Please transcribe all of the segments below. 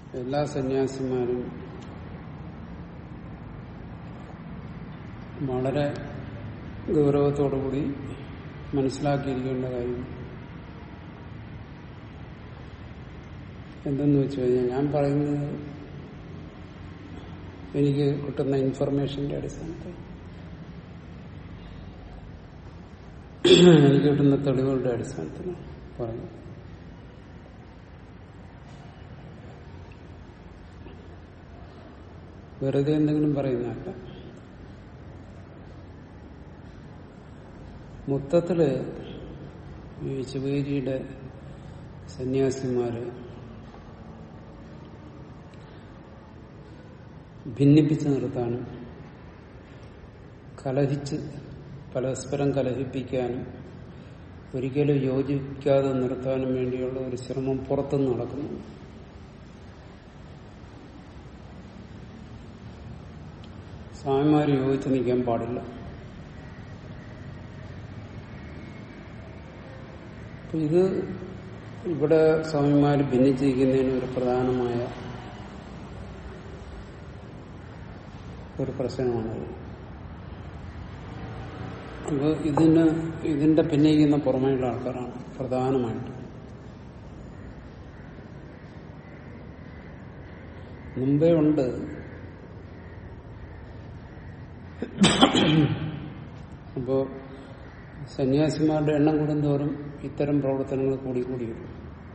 എല്ലാ സന്യാസിമാരും വളരെ ഗൗരവത്തോടുകൂടി മനസ്സിലാക്കിയിരിക്കേണ്ട കാര്യം എന്തെന്ന് വെച്ച് കഴിഞ്ഞാൽ ഞാൻ പറയുന്നത് എനിക്ക് കിട്ടുന്ന ഇൻഫർമേഷന്റെ അടിസ്ഥാനത്തിൽ എനിക്ക് കിട്ടുന്ന തെളിവുകളുടെ അടിസ്ഥാനത്തിലാണ് പറയുന്നത് വെറുതെ എന്തെങ്കിലും പറയുന്നതല്ല മൊത്തത്തില് ഈ ശിവഗിരിയുടെ സന്യാസിമാര് ഭിന്നിപ്പിച്ച് നിർത്താനും കലഹിച്ച് പരസ്പരം കലഹിപ്പിക്കാനും ഒരിക്കലും യോജിക്കാതെ നിർത്താനും വേണ്ടിയുള്ള ഒരു ശ്രമം പുറത്തുനിന്ന് നടക്കുന്നു സ്വാമിമാർ യോജിച്ച് നിൽക്കാൻ പാടില്ല അപ്പൊ ഇത് ഇവിടെ സ്വാമിമാർ ഭിന്നിച്ചിരിക്കുന്നതിന് ഒരു പ്രധാനമായ ഒരു പ്രശ്നമാണത് അപ്പൊ ഇതിന് ഇതിന്റെ ഭിന്നിക്കുന്ന പുറമേയുള്ള ആൾക്കാരാണ് പ്രധാനമായിട്ട് മുമ്പേ ഉണ്ട് അപ്പോ സന്യാസിമാരുടെ എണ്ണം കൂടുന്തോറും ഇത്തരം പ്രവർത്തനങ്ങൾ കൂടി കൂടി വരും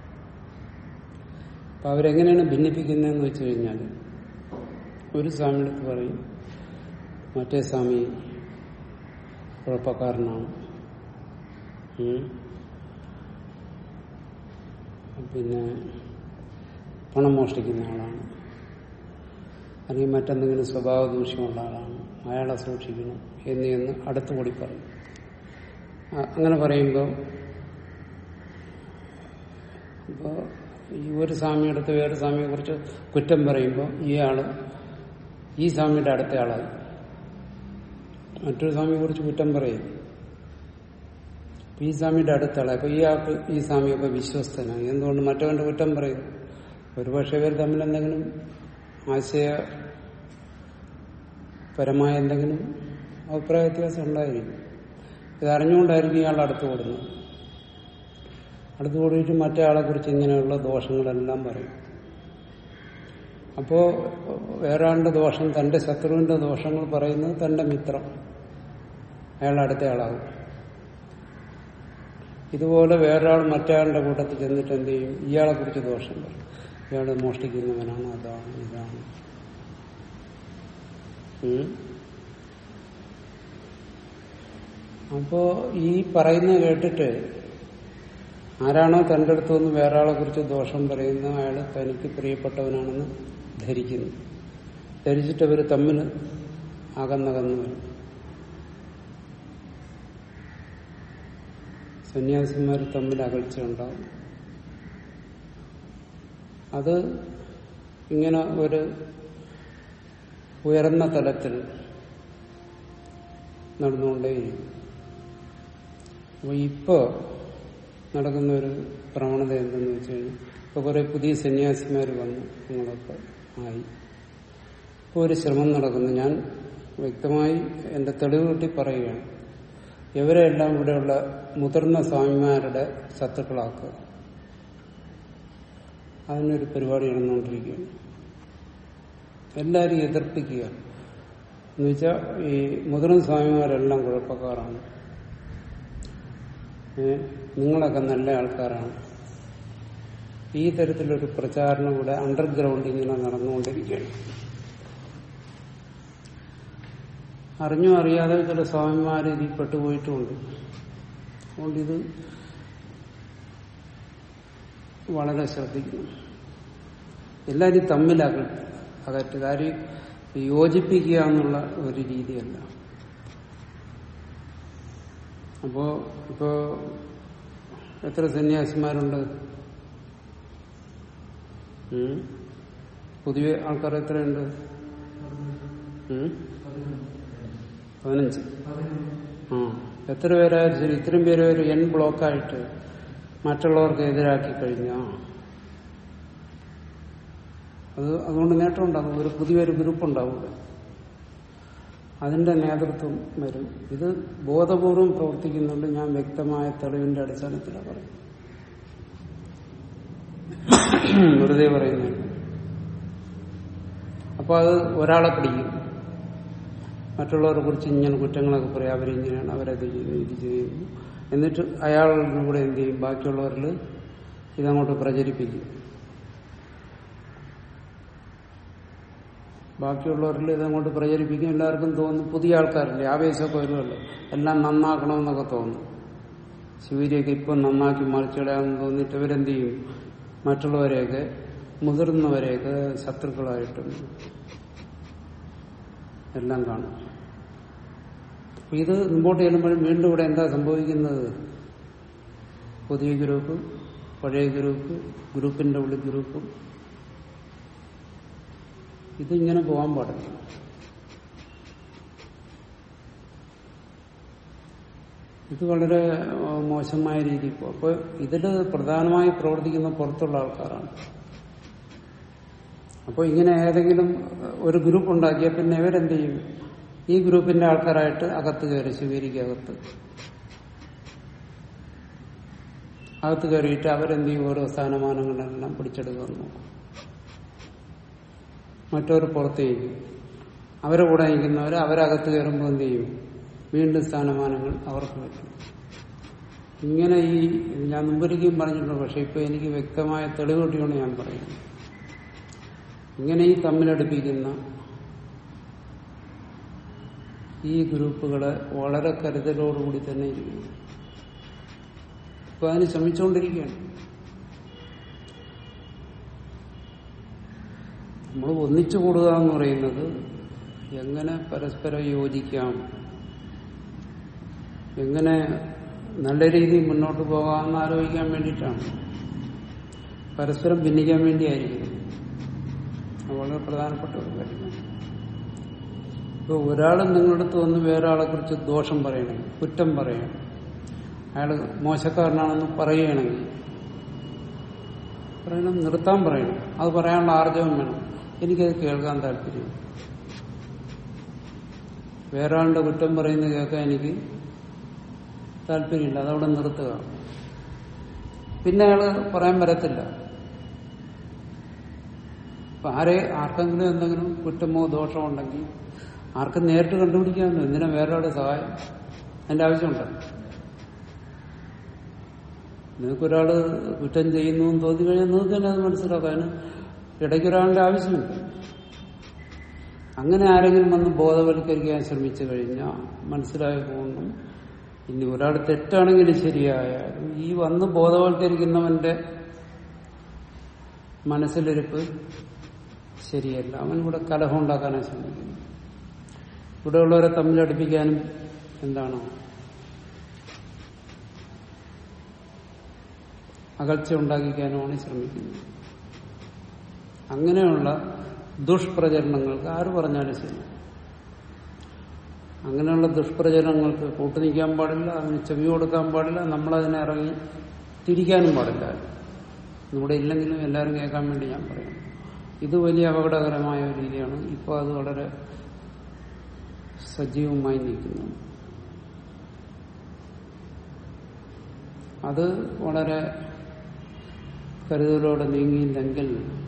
അപ്പൊ അവരെങ്ങനെയാണ് ഭിന്നിപ്പിക്കുന്നതെന്ന് വെച്ച് കഴിഞ്ഞാൽ ഒരു സ്വാമിയെടുത്ത് പറയും മറ്റേ സ്വാമി കുഴപ്പക്കാരനാണ് ഉം. പിന്നെ പണം മോഷ്ടിക്കുന്ന ആളാണ് അല്ലെങ്കിൽ മറ്റെന്തെങ്കിലും സ്വഭാവ ദൂഷ്യമുള്ള ആളാണ് അയാളെ സൂക്ഷിക്കണം എന്ന് എന്ന് അടുത്തുകൂടി പറയും അ- അങ്ങനെ പറയുമ്പോൾ ഇപ്പോൾ ഈ ഒരു സ്വാമിയെടുത്ത് വേറെ സ്വാമിയെ കുറിച്ച് കുറ്റം പറയുമ്പോൾ ഈ ആള് ഈ സ്വാമിയുടെ അടുത്ത ആളായി മറ്റൊരു സ്വാമിയെ കുറിച്ച് കുറ്റം പറയും അപ്പൊ ഈ സ്വാമിയുടെ അടുത്ത ആളായി അപ്പൊ ഈ ആൾക്ക് ഈ സ്വാമിയൊക്കെ വിശ്വസ്തനാണ് എന്തുകൊണ്ട് മറ്റവന്റെ കുറ്റം പറയും ഒരുപക്ഷെ ഇവർ തമ്മിൽ എന്തെങ്കിലും ആശയ പരമായ എന്തെങ്കിലും അഭിപ്രായ വ്യത്യാസം ഉണ്ടായിരിക്കും ഇത് അറിഞ്ഞുകൊണ്ടായിരിക്കും ഇയാൾ അടുത്ത് കൂടുന്നത് അടുത്ത് കൂടിയിട്ട് മറ്റേ ആളെ കുറിച്ച് ഇങ്ങനെയുള്ള ദോഷങ്ങളെല്ലാം പറയും അപ്പോ വേറെ ആളുടെ ദോഷം തന്റെ ശത്രുവിന്റെ ദോഷങ്ങൾ പറയുന്നത് തന്റെ മിത്രം അയാൾ അടുത്ത ആളാകും ഇതുപോലെ വേറൊരാൾ മറ്റേയാളുടെ കൂട്ടത്തിൽ ചെന്നിട്ട് എന്ത് ചെയ്യും ഇയാളെ കുറിച്ച് ദോഷം പറയും ഇയാൾ മോഷ്ടിക്കുന്നവനാണ് അതാണ് ഇതാണ് ഉം. അപ്പോ ഈ പറയുന്നത് കേട്ടിട്ട് ആരാണോ തന്റെ അടുത്ത് നിന്ന് വേറെ ആളെ കുറിച്ച് ദോഷം പറയുന്ന അയാൾ തനിക്ക് പ്രിയപ്പെട്ടവനാണെന്ന് ധരിക്കുന്നു ധരിച്ചിട്ട് അവർ തമ്മിൽ അകന്നകന്നു വരും സന്യാസിമാർ തമ്മിൽ അകൽച്ച ഉണ്ടാകും അത് ഇങ്ങനെ ഒരു ഉയർന്ന തലത്തിൽ നടന്നുകൊണ്ടേയിരിക്കും അപ്പൊ ഇപ്പോ നടക്കുന്ന ഒരു പ്രവണത എന്തെന്ന് വെച്ച് കഴിഞ്ഞാൽ ഇപ്പൊ കുറെ പുതിയ സന്യാസിമാർ വന്നു നിങ്ങളൊക്കെ ആയി ഇപ്പൊ ഒരു ശ്രമം നടക്കുന്നു ഞാൻ വ്യക്തമായി എന്റെ തെളിവ് കിട്ടി പറയുകയാണ് ഇവരെല്ലാം ഇവിടെയുള്ള മുതിർന്ന സ്വാമിമാരുടെ ശത്രുക്കളാക്കുക അതിനൊരു പരിപാടി നടന്നുകൊണ്ടിരിക്കുകയാണ് എല്ലാവരും എതിർപ്പിക്കുക എന്നുവെച്ചാൽ ഈ മുതിർന്ന സ്വാമിമാരെല്ലാം കുഴപ്പക്കാരാണ് ഏ, നിങ്ങളൊക്കെ നല്ല ആൾക്കാരാണ് ഈ തരത്തിലൊരു പ്രചാരണം ഇവിടെ അണ്ടർഗ്രൗണ്ട് ഇങ്ങനെ നടന്നുകൊണ്ടിരിക്കുകയാണ് അറിഞ്ഞോ അറിയാതെ ചില സ്വാമിമാർ ഇതിൽ പെട്ടുപോയിട്ടുമുണ്ട് അതുകൊണ്ട് ഇത് വളരെ ശ്രദ്ധിക്കണം എല്ലാവരും തമ്മിൽ അക അകറ്റുക ആരെയും യോജിപ്പിക്കുക എന്നുള്ള ഒരു രീതിയല്ല അപ്പോ ഇപ്പോ എത്ര സന്യാസിമാരുണ്ട് ഉം? പുതിയ ആൾക്കാർ എത്രയുണ്ട് ഉം? പതിനഞ്ച് ആ എത്ര പേരായാലും ശരി ഇത്രയും പേര് ഒരു എൻ ബ്ലോക്കായിട്ട് മറ്റുള്ളവർക്ക് എതിരാക്കി കഴിഞ്ഞാ അത് അതുകൊണ്ട് നേട്ടം ഉണ്ടാകും ഒരു പുതിയൊരു ഗ്രൂപ്പ് ഉണ്ടാവും ഇവിടെ. അതിന്റെ നേതൃത്വം വരും ഇത് ബോധപൂർവം പ്രവർത്തിക്കുന്നുണ്ട് ഞാൻ വ്യക്തമായ തെളിവിന്റെ അടിസ്ഥാനത്തിലാണ് പറയുന്നത് വെറുതെ പറയുന്നത് അപ്പൊ അത് ഒരാളെ പിടിക്കും മറ്റുള്ളവരെ കുറിച്ച് ഇങ്ങനെ കുറ്റങ്ങളൊക്കെ പറയും അവരിങ്ങനെയാണ് അവരത് ചെയ്യുന്നു ഇത് ചെയ്യുന്നു എന്നിട്ട് അയാളുടെ കൂടെ എന്ത് ചെയ്യും ബാക്കിയുള്ളവരിൽ ഇതങ്ങോട്ട് പ്രചരിപ്പിക്കും ബാക്കിയുള്ളവരിൽ ഇതങ്ങോട്ട് പ്രചരിപ്പിക്കും എല്ലാവർക്കും തോന്നും പുതിയ ആൾക്കാരില്ലേ ആവേശമൊക്കെ വരുമല്ലോ എല്ലാം നന്നാക്കണമെന്നൊക്കെ തോന്നും ശിവരിയൊക്കെ ഇപ്പം നന്നാക്കി മറിച്ചിടാമെന്ന് തോന്നിയിട്ട് ഇവരെന്ത് ചെയ്യും മറ്റുള്ളവരെയൊക്കെ മുതിർന്നവരെയൊക്കെ ശത്രുക്കളായിട്ടും എല്ലാം കാണും അപ്പൊ ഇത് മുമ്പോട്ട് ചെല്ലുമ്പോഴും വീണ്ടും ഇവിടെ എന്താ സംഭവിക്കുന്നത് പുതിയ ഗ്രൂപ്പ് പഴയ ഗ്രൂപ്പ് ഗ്രൂപ്പിന്റെ ഉള്ളിൽ ഗ്രൂപ്പും ഇതിങ്ങനെ പോകാൻ പാടില്ല ഇത് വളരെ ആ, മോശമായ രീതിയിൽ പോകും അപ്പൊ ഇതിൽ പ്രധാനമായി പ്രവർത്തിക്കുന്ന പുറത്തുള്ള ആൾക്കാരാണ് അപ്പോൾ ഇങ്ങനെ ഏതെങ്കിലും ഒരു ഗ്രൂപ്പ് ഉണ്ടാക്കിയ പിന്നെ ഇവരെന്ത് ചെയ്യും ഈ ഗ്രൂപ്പിന്റെ ആൾക്കാരായിട്ട് അകത്ത് കയറി ശിവേരിക്കകത്ത് അകത്ത് കയറിയിട്ട് അവരെന്ത് ചെയ്യും ഓരോ സ്ഥാനമാനങ്ങളെല്ലാം പിടിച്ചെടുക്കാൻ നോക്കും മറ്റവർ പുറത്തേക്ക് അവരെ കൂടെ നയിക്കുന്നവർ അവരകത്ത് കയറുമ്പോൾ എന്ത് ചെയ്യും വീണ്ടും സ്ഥാനമാനങ്ങൾ അവർക്ക് കിട്ടും ഇങ്ങനെ ഈ ഞാൻ മുമ്പൊരിക്കലും പറഞ്ഞിട്ടുണ്ട് പക്ഷെ ഇപ്പൊ എനിക്ക് വ്യക്തമായ തെളിവ് കിട്ടിയോണ്ട് ഞാൻ പറയുന്നു ഇങ്ങനെ ഈ തമ്മിലടുപ്പിക്കുന്ന ഈ ഗ്രൂപ്പുകളെ വളരെ കരുതലോടുകൂടി തന്നെ ഇരിക്കുന്നു ഇപ്പൊ അതിന് ശ്രമിച്ചുകൊണ്ടിരിക്കുകയാണ് നമ്മൾ ഒന്നിച്ചു കൂടുക എന്ന് പറയുന്നത് എങ്ങനെ പരസ്പരം യോജിക്കാം എങ്ങനെ നല്ല രീതിയിൽ മുന്നോട്ട് പോകാമെന്ന് ആലോചിക്കാൻ വേണ്ടിയിട്ടാണ് പരസ്പരം ഭിന്നിക്കാൻ വേണ്ടിയായിരിക്കും അത് വളരെ പ്രധാനപ്പെട്ട ഒരു കാര്യമാണ് ഇപ്പൊ ഒരാൾ നിങ്ങളുടെ അടുത്ത് വന്ന് വേറൊരാളെ കുറിച്ച് ദോഷം പറയണം കുറ്റം പറയണം അയാൾ മോശക്കാരനാണെന്ന് പറയുകയാണെങ്കിൽ പറയണം നിർത്താൻ പറയണം അത് പറയാനുള്ള ആർജവം വേണം എനിക്കത് കേൾക്കാൻ താല്പര്യം വേറെ ആളുടെ കുറ്റം പറയുന്നത് കേൾക്കാൻ എനിക്ക് താല്പര്യമില്ല അതവിടെ നിർത്തുക പിന്നെ അയാള് പറയാൻ വരത്തില്ല അപ്പൊ ആരെ ആർക്കെങ്കിലും എന്തെങ്കിലും കുറ്റമോ ദോഷമോ ഉണ്ടെങ്കിൽ ആർക്കും നേരിട്ട് കണ്ടുപിടിക്കാമല്ലോ എന്തിനാ വേറൊരാളുടെ സഹായം അതിന്റെ ആവശ്യമുണ്ടോ നിങ്ങൾക്കൊരാള് കുറ്റം ചെയ്യുന്നു എന്ന് തോന്നി കഴിഞ്ഞാൽ നിങ്ങൾക്ക് തന്നെ അത് മനസ്സിലാക്കാൻ ഇടയ്ക്ക് ഒരാളുടെ ആവശ്യമില്ല അങ്ങനെ ആരെങ്കിലും വന്ന് ബോധവൽക്കരിക്കാൻ ശ്രമിച്ചു കഴിഞ്ഞാൽ മനസ്സിലായി പോകുന്നു ഇനി ഒരാൾ തെറ്റാണെങ്കിലും ശരിയായാലും ഈ വന്ന് ബോധവൽക്കരിക്കുന്നവന്റെ മനസ്സിലിരിപ്പ് ശരിയല്ല അവൻ ഇവിടെ കലഹം ഉണ്ടാക്കാനാണ് ശ്രമിക്കുന്നത് ഇവിടെയുള്ളവരെ തമ്മിലടുപ്പിക്കാനും എന്താണ് അകൽച്ച ഉണ്ടാക്കിക്കാനുമാണ് ശ്രമിക്കുന്നത് അങ്ങനെയുള്ള ദുഷ്പ്രചരണങ്ങൾക്ക് ആര് പറഞ്ഞാലും ശരി അങ്ങനെയുള്ള ദുഷ്പ്രചരണങ്ങൾക്ക് കൂട്ടുനിൽക്കാൻ പാടില്ല അതിന് ചെവി കൊടുക്കാൻ പാടില്ല നമ്മളതിനെ ഇറങ്ങി തിരിക്കാനും പാടില്ല ഇവിടെ ഇല്ലെങ്കിലും എല്ലാവരും കേൾക്കാൻ വേണ്ടി ഞാൻ പറയാം ഇത് വലിയ അപകടകരമായ ഒരു രീതിയാണ് ഇപ്പോൾ അത് വളരെ സജീവമായി നിൽക്കുന്നു അത് വളരെ കരുതലോടെ നീങ്ങിയില്ലെങ്കിൽ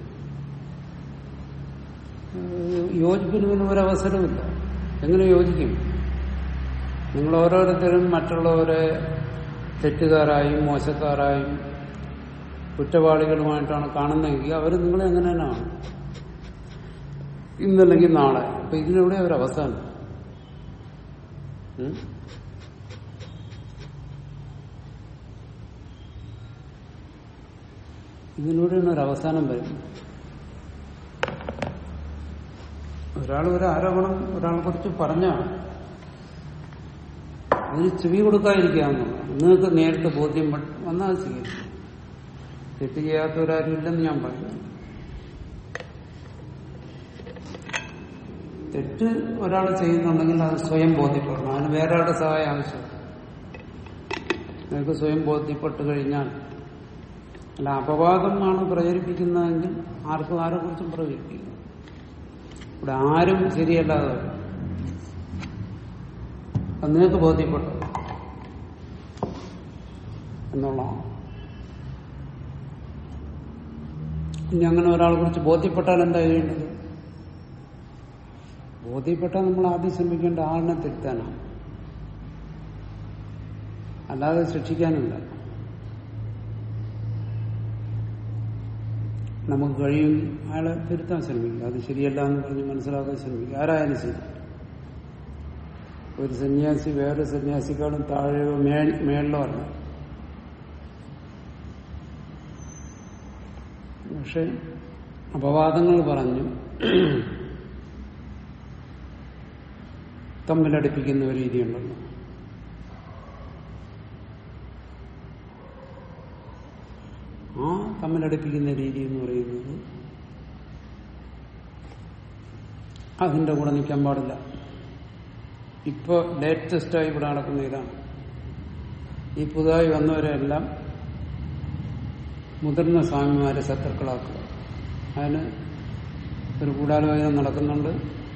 ഏഹ്, യോജിപ്പിന് പിന്നെ ഒരവസരമില്ല എങ്ങനെ യോജിക്കും നിങ്ങൾ ഓരോരുത്തരും മറ്റുള്ളവരെ തെറ്റുകാരായും മോശക്കാരായും കുറ്റവാളികളുമായിട്ടാണ് കാണുന്നതെങ്കിൽ അവർ നിങ്ങളെ എങ്ങനെ തന്നെയാണ് ഇന്നല്ലെങ്കിൽ നാളെ അപ്പൊ ഇതിലൂടെ ഒരു അവസാനം ഉം? ഇതിലൂടെയാണ് ഒരു അവസാനം വരുന്നത് ഒരാൾ ഒരു ആരോപണം ഒരാളെ കുറിച്ച് പറഞ്ഞ അതിന് ചെവി കൊടുക്കാതിരിക്കാവുന്നതാണ് നിങ്ങൾക്ക് നേരിട്ട് ബോധ്യം വ- വന്നാൽ സ്വീകരിക്കും തെറ്റ് ചെയ്യാത്തവരാരും ഇല്ലെന്ന് ഞാൻ പറയുന്നു തെറ്റ് ഒരാൾ ചെയ്യുന്നുണ്ടെങ്കിൽ അത് സ്വയം ബോധ്യപ്പെടണം അതിന് വേറെ ആളുടെ സഹായം ആവശ്യമില്ല നിങ്ങൾക്ക് സ്വയം ബോധ്യപ്പെട്ട് കഴിഞ്ഞാൽ അല്ല അപവാദമാണ് പ്രചരിപ്പിക്കുന്നതെങ്കിൽ ആർക്കും ആരെ കുറിച്ചും പ്രചരിപ്പിക്കുന്നു ഇവിടെ ആരും ശരിയല്ലാതെ വരും. അത് നിങ്ങൾക്ക് ബോധ്യപ്പെട്ടു എന്നുള്ളതാണ് ഇനി അങ്ങനെ ഒരാളെ കുറിച്ച് ബോധ്യപ്പെട്ടാൽ എന്താ ചെയ്യേണ്ടത് ബോധ്യപ്പെട്ടാൽ നമ്മൾ ആദ്യം ശ്രമിക്കേണ്ട ആളിനെ തിരുത്താനാണ് അല്ലാതെ ശിക്ഷിക്കാനില്ല നമുക്ക് കഴിയുമെങ്കിൽ അയാളെ തിരുത്താൻ ശ്രമിക്കുക അത് ശരിയല്ല എന്ന് പറഞ്ഞ് മനസ്സിലാക്കാൻ ശ്രമിക്കുക ആരായാലും ശരി ഒരു സന്യാസി വേറെ സന്യാസിക്കാളും താഴെയോ മേ- മേളിലോ അല്ല പക്ഷെ അപവാദങ്ങൾ പറഞ്ഞു തമ്മിലടിപ്പിക്കുന്ന ഒരു രീതിയുണ്ടല്ലോ ആ തമ്മിലടിപ്പിക്കുന്ന രീതി എന്ന് പറയുന്നത് അതിന്റെ കൂടെ നിൽക്കാൻ പാടില്ല ഇപ്പൊ ലേറ്റസ്റ്റായി ഇവിടെ നടക്കുന്ന ഇതാണ് ഈ പുതുതായി വന്നവരെല്ലാം മുതിർന്ന സ്വാമിമാരെ ശത്രുക്കളാക്കുക അതിന് ഒരു ഗൂഢാലോചന നടക്കുന്നുണ്ട്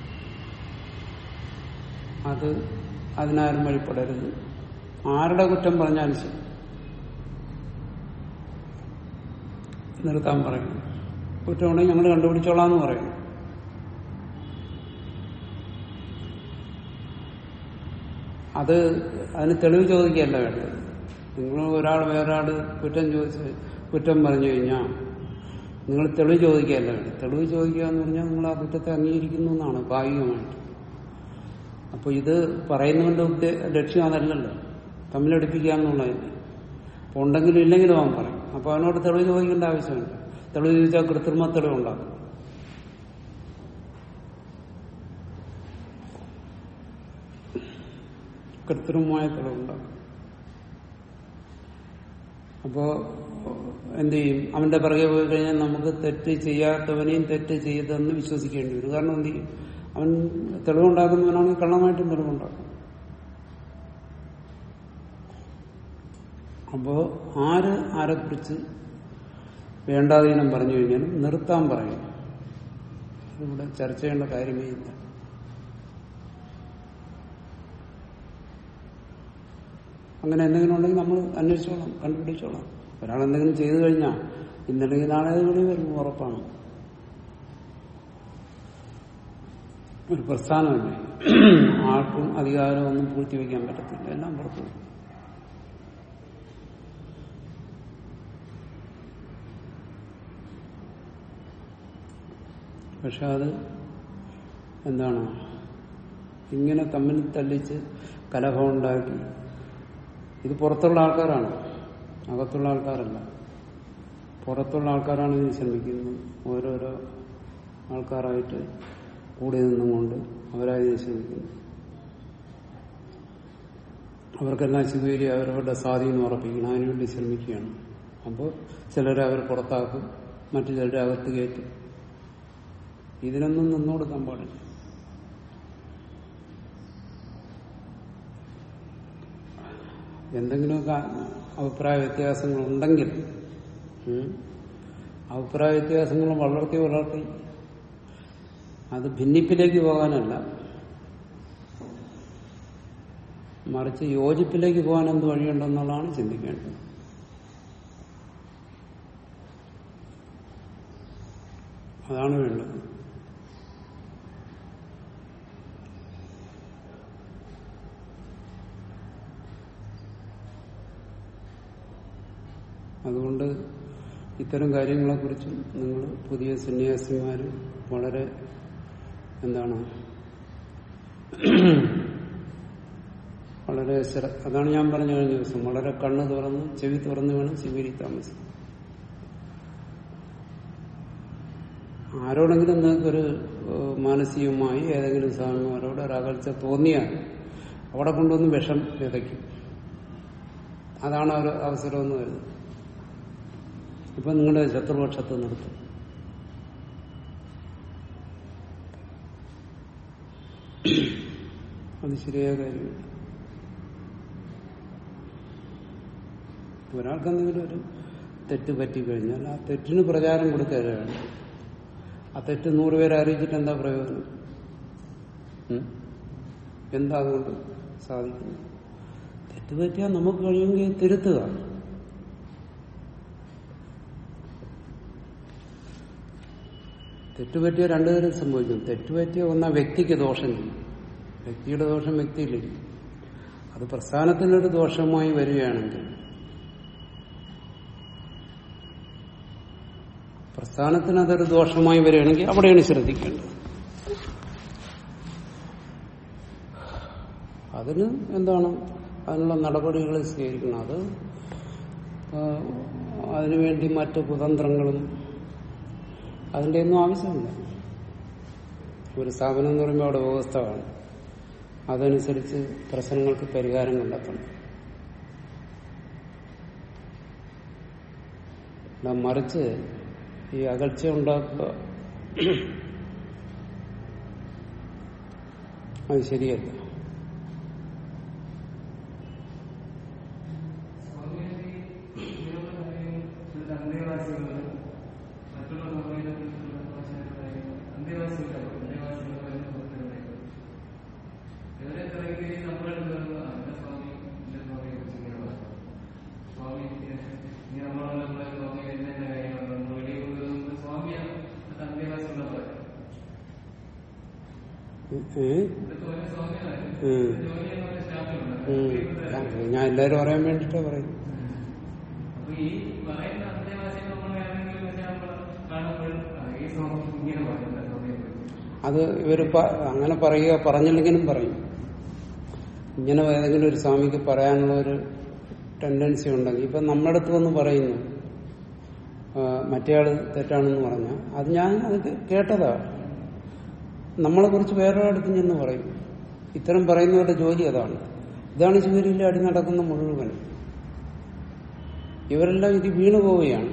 അത് അതിനാരും വഴിപ്പെടരുത് ആരുടെ കുറ്റം പറഞ്ഞാലും ശരി നിർത്താൻ പറയും കുറ്റമുണ്ടെങ്കിൽ ഞങ്ങൾ കണ്ടുപിടിച്ചോളാം എന്ന് പറയും അത് അതിന് തെളിവ് ചോദിക്കുകയല്ല വേണ്ടത് നിങ്ങൾ ഒരാൾ വേറൊരാൾ കുറ്റം ചോദിച്ച് കുറ്റം പറഞ്ഞു കഴിഞ്ഞാൽ നിങ്ങൾ തെളിവ് ചോദിക്കുകയല്ല വേണ്ടത് തെളിവ് ചോദിക്കുക എന്ന് പറഞ്ഞാൽ നിങ്ങൾ ആ കുറ്റത്തെ അംഗീകരിക്കുന്നു എന്നാണ് ഭാഗികമായിട്ട് അപ്പൊ ഇത് പറയുന്നവന്റെ ഉദ്ദേ ലക്ഷ്യം അതല്ലല്ലോ തമ്മിലടിപ്പിക്കുക എന്നുള്ളതല്ല അപ്പൊ ഉണ്ടെങ്കിലും ഇല്ലെങ്കിലും അവൻ പറയും അപ്പൊ അവനോട് തെളിവ് ചോദിക്കേണ്ട ആവശ്യമില്ല തെളിവ് ചോദിച്ചാൽ കൃത്രിമ തെളിവ് ഉണ്ടാക്കും കൃത്രിമമായ തെളിവുണ്ടാക്കും അപ്പോ എന്ത് ചെയ്യും അവന്റെ പിറകെ പോയി കഴിഞ്ഞാൽ നമുക്ക് തെറ്റ് ചെയ്യാത്തവനെയും തെറ്റ് ചെയ്തെന്ന് വിശ്വസിക്കേണ്ടി വരും കാരണം എന്ത് ചെയ്യും അവൻ തെളിവുണ്ടാക്കുന്നവനാണെങ്കിൽ കള്ളമായിട്ടും തെളിവുണ്ടാക്കും അപ്പോ ആര് ആരെക്കുറിച്ച് വേണ്ടാതീനം പറഞ്ഞു കഴിഞ്ഞാലും നിർത്താൻ പറയും ഇവിടെ ചർച്ച ചെയ്യേണ്ട കാര്യമേ ഇല്ല അങ്ങനെ എന്തെങ്കിലും ഉണ്ടെങ്കിൽ നമ്മൾ അന്വേഷിച്ചോളാം കണ്ടുപിടിച്ചോളാം ഒരാൾ എന്തെങ്കിലും ചെയ്തു കഴിഞ്ഞാൽ ഇന്നല്ലെങ്കിൽ നാളെ അത് വെളി വരും ഉറപ്പാണ് ഒരു പ്രസ്ഥാനമല്ലേ ആർക്കും അധികാരമൊന്നും പൂഴ്ത്തിവെക്കാൻ പറ്റത്തില്ല എല്ലാം പുറത്തു വരും. പക്ഷെ അത് എന്താണ് ഇങ്ങനെ തമ്മിൽ തല്ലിച്ച് കലഹമുണ്ടാക്കി ഇത് പുറത്തുള്ള ആൾക്കാരാണ് അകത്തുള്ള ആൾക്കാരല്ല പുറത്തുള്ള ആൾക്കാരാണ് ഇതിന് ശ്രമിക്കുന്നത് ഓരോരോ ആൾക്കാരായിട്ട് കൂടി നിന്നുകൊണ്ട് അവരായി ഇതിന് ശ്രമിക്കുന്നു അവർക്കെല്ലാം ശിവേരി അവരവരുടെ സ്വാധീനം ഉറപ്പിക്കണം അതിനുവേണ്ടി ശ്രമിക്കുകയാണ് അപ്പോൾ ചിലരെ അവർ പുറത്താക്കും മറ്റു ചിലരെ അകത്ത് കയറ്റും ഇതിനൊന്നും നിന്നുകൊടുക്കാൻ പാടില്ല എന്തെങ്കിലുമൊക്കെ അഭിപ്രായ വ്യത്യാസങ്ങൾ ഉണ്ടെങ്കിൽ ഉം, അഭിപ്രായ വ്യത്യാസങ്ങൾ വളർത്തി വളർത്തി അത് ഭിന്നിപ്പിലേക്ക് പോകാനല്ല മറിച്ച് യോജിപ്പിലേക്ക് പോകാൻ എന്ത് വഴിയുണ്ടെന്നുള്ളതാണ് ചിന്തിക്കേണ്ടത് അതാണ് വേണ്ടത് അതുകൊണ്ട് ഇത്തരം കാര്യങ്ങളെക്കുറിച്ചും നിങ്ങൾ പുതിയ സന്യാസിമാർ വളരെ എന്താണ് വളരെ ശ്ര- അതാണ് ഞാൻ പറഞ്ഞ കഴിഞ്ഞ ദിവസം വളരെ കണ്ണ് തുറന്ന് ചെവി തുറന്ന് വേണം ശിവരി താമസിക്കും ആരോടെങ്കിലും നിങ്ങൾക്കൊരു ഏഹ്, മാനസികമായി ഏതെങ്കിലും സ്വാമിമാരോട് ഒരകൽച്ച തോന്നിയാൽ അവിടെ കൊണ്ടുവന്ന് വിഷം വിതയ്ക്കും അതാണ് ഒരു അവസരം എന്ന് വരുന്നത് ഇപ്പൊ നിങ്ങളുടെ ശത്രുപക്ഷത്ത് നിർത്തും അത് ശരിയായ കാര്യമില്ല ഒരാൾക്ക് എന്തെങ്കിലും ഒരു തെറ്റ് പറ്റിക്കഴിഞ്ഞാൽ ആ തെറ്റിന് പ്രചാരം കൊടുക്കുകയാണ് ആ തെറ്റ് നൂറുപേരെ അറിയിച്ചിട്ട് എന്താ പ്രയോജനം ഉം? എന്താ അതുകൊണ്ട് സാധിക്കുന്നത് തെറ്റ് പറ്റിയാൽ നമുക്ക് കഴിയുമെങ്കിൽ തിരുത്തുക തെറ്റുപറ്റിയ രണ്ടുപേരും സംഭവിക്കും തെറ്റുപറ്റിയ ഒന്ന വ്യക്തിക്ക് ദോഷം ചെയ്യും വ്യക്തിയുടെ ദോഷം വ്യക്തിയിലിരിക്കും അത് പ്രസ്ഥാനത്തിനൊരു ദോഷമായി വരികയാണെങ്കിൽ പ്രസ്ഥാനത്തിന് അതൊരു ദോഷമായി വരികയാണെങ്കിൽ അവിടെയാണ് ശ്രദ്ധിക്കേണ്ടത് അതിന് എന്താണ് അതിനുള്ള നടപടികൾ സ്വീകരിക്കണം അത് ആ, അതിനുവേണ്ടി മറ്റ് കുതന്ത്രങ്ങളും അതിന്റെ ഒന്നും ആവശ്യമില്ല ഒരു സ്ഥാപനം എന്ന് പറയുമ്പോൾ അവിടെ വ്യവസ്ഥ വേണം അതനുസരിച്ച് പ്രശ്നങ്ങൾക്ക് പരിഹാരം കണ്ടെത്തണം അല്ല, മറിച്ച് ഈ അകൽച്ച ഉണ്ടാക്കുക അത് ശരിയല്ല ഏ? ഉം. ഉം. ഞാൻ എല്ലാരും അറിയാൻ വേണ്ടിട്ടാ പറയും അപ്പൊ ഈ പറയുന്ന അന്തേവാസി നമ്മൾ ഏതെങ്കിലും വെച്ചാൽ കാണുമ്പോൾ ഈ സ്വാമി ഇങ്ങനെ പറയുന്നത് സ്വാമിയെ പറ്റി അത് ഇവര് പ- അങ്ങനെ പറയുക പറഞ്ഞില്ലെങ്കിലും പറയും ഇങ്ങനെ ഏതെങ്കിലും ഒരു സ്വാമിക്ക് പറയാനുള്ള ഒരു ടെൻഡൻസി ഉണ്ടെങ്കിൽ ഇപ്പൊ നമ്മുടെ അടുത്ത് വന്ന് പറയുന്നു ആ, മറ്റേയാള് തെറ്റാണെന്ന് പറഞ്ഞാൽ അത് ഞാൻ അത് കേ- കേട്ടതാ നമ്മളെ കുറിച്ച് വേറൊരാടുത്ത് ചെന്ന് പറയും ഇത്തരം പറയുന്നവരുടെ ജോലി അതാണ് ഇതാണ് ശിവരിയിലെ അടി നടക്കുന്ന മുഴുവൻ ഇവരെല്ലാം ഇത് വീണു പോവുകയാണ്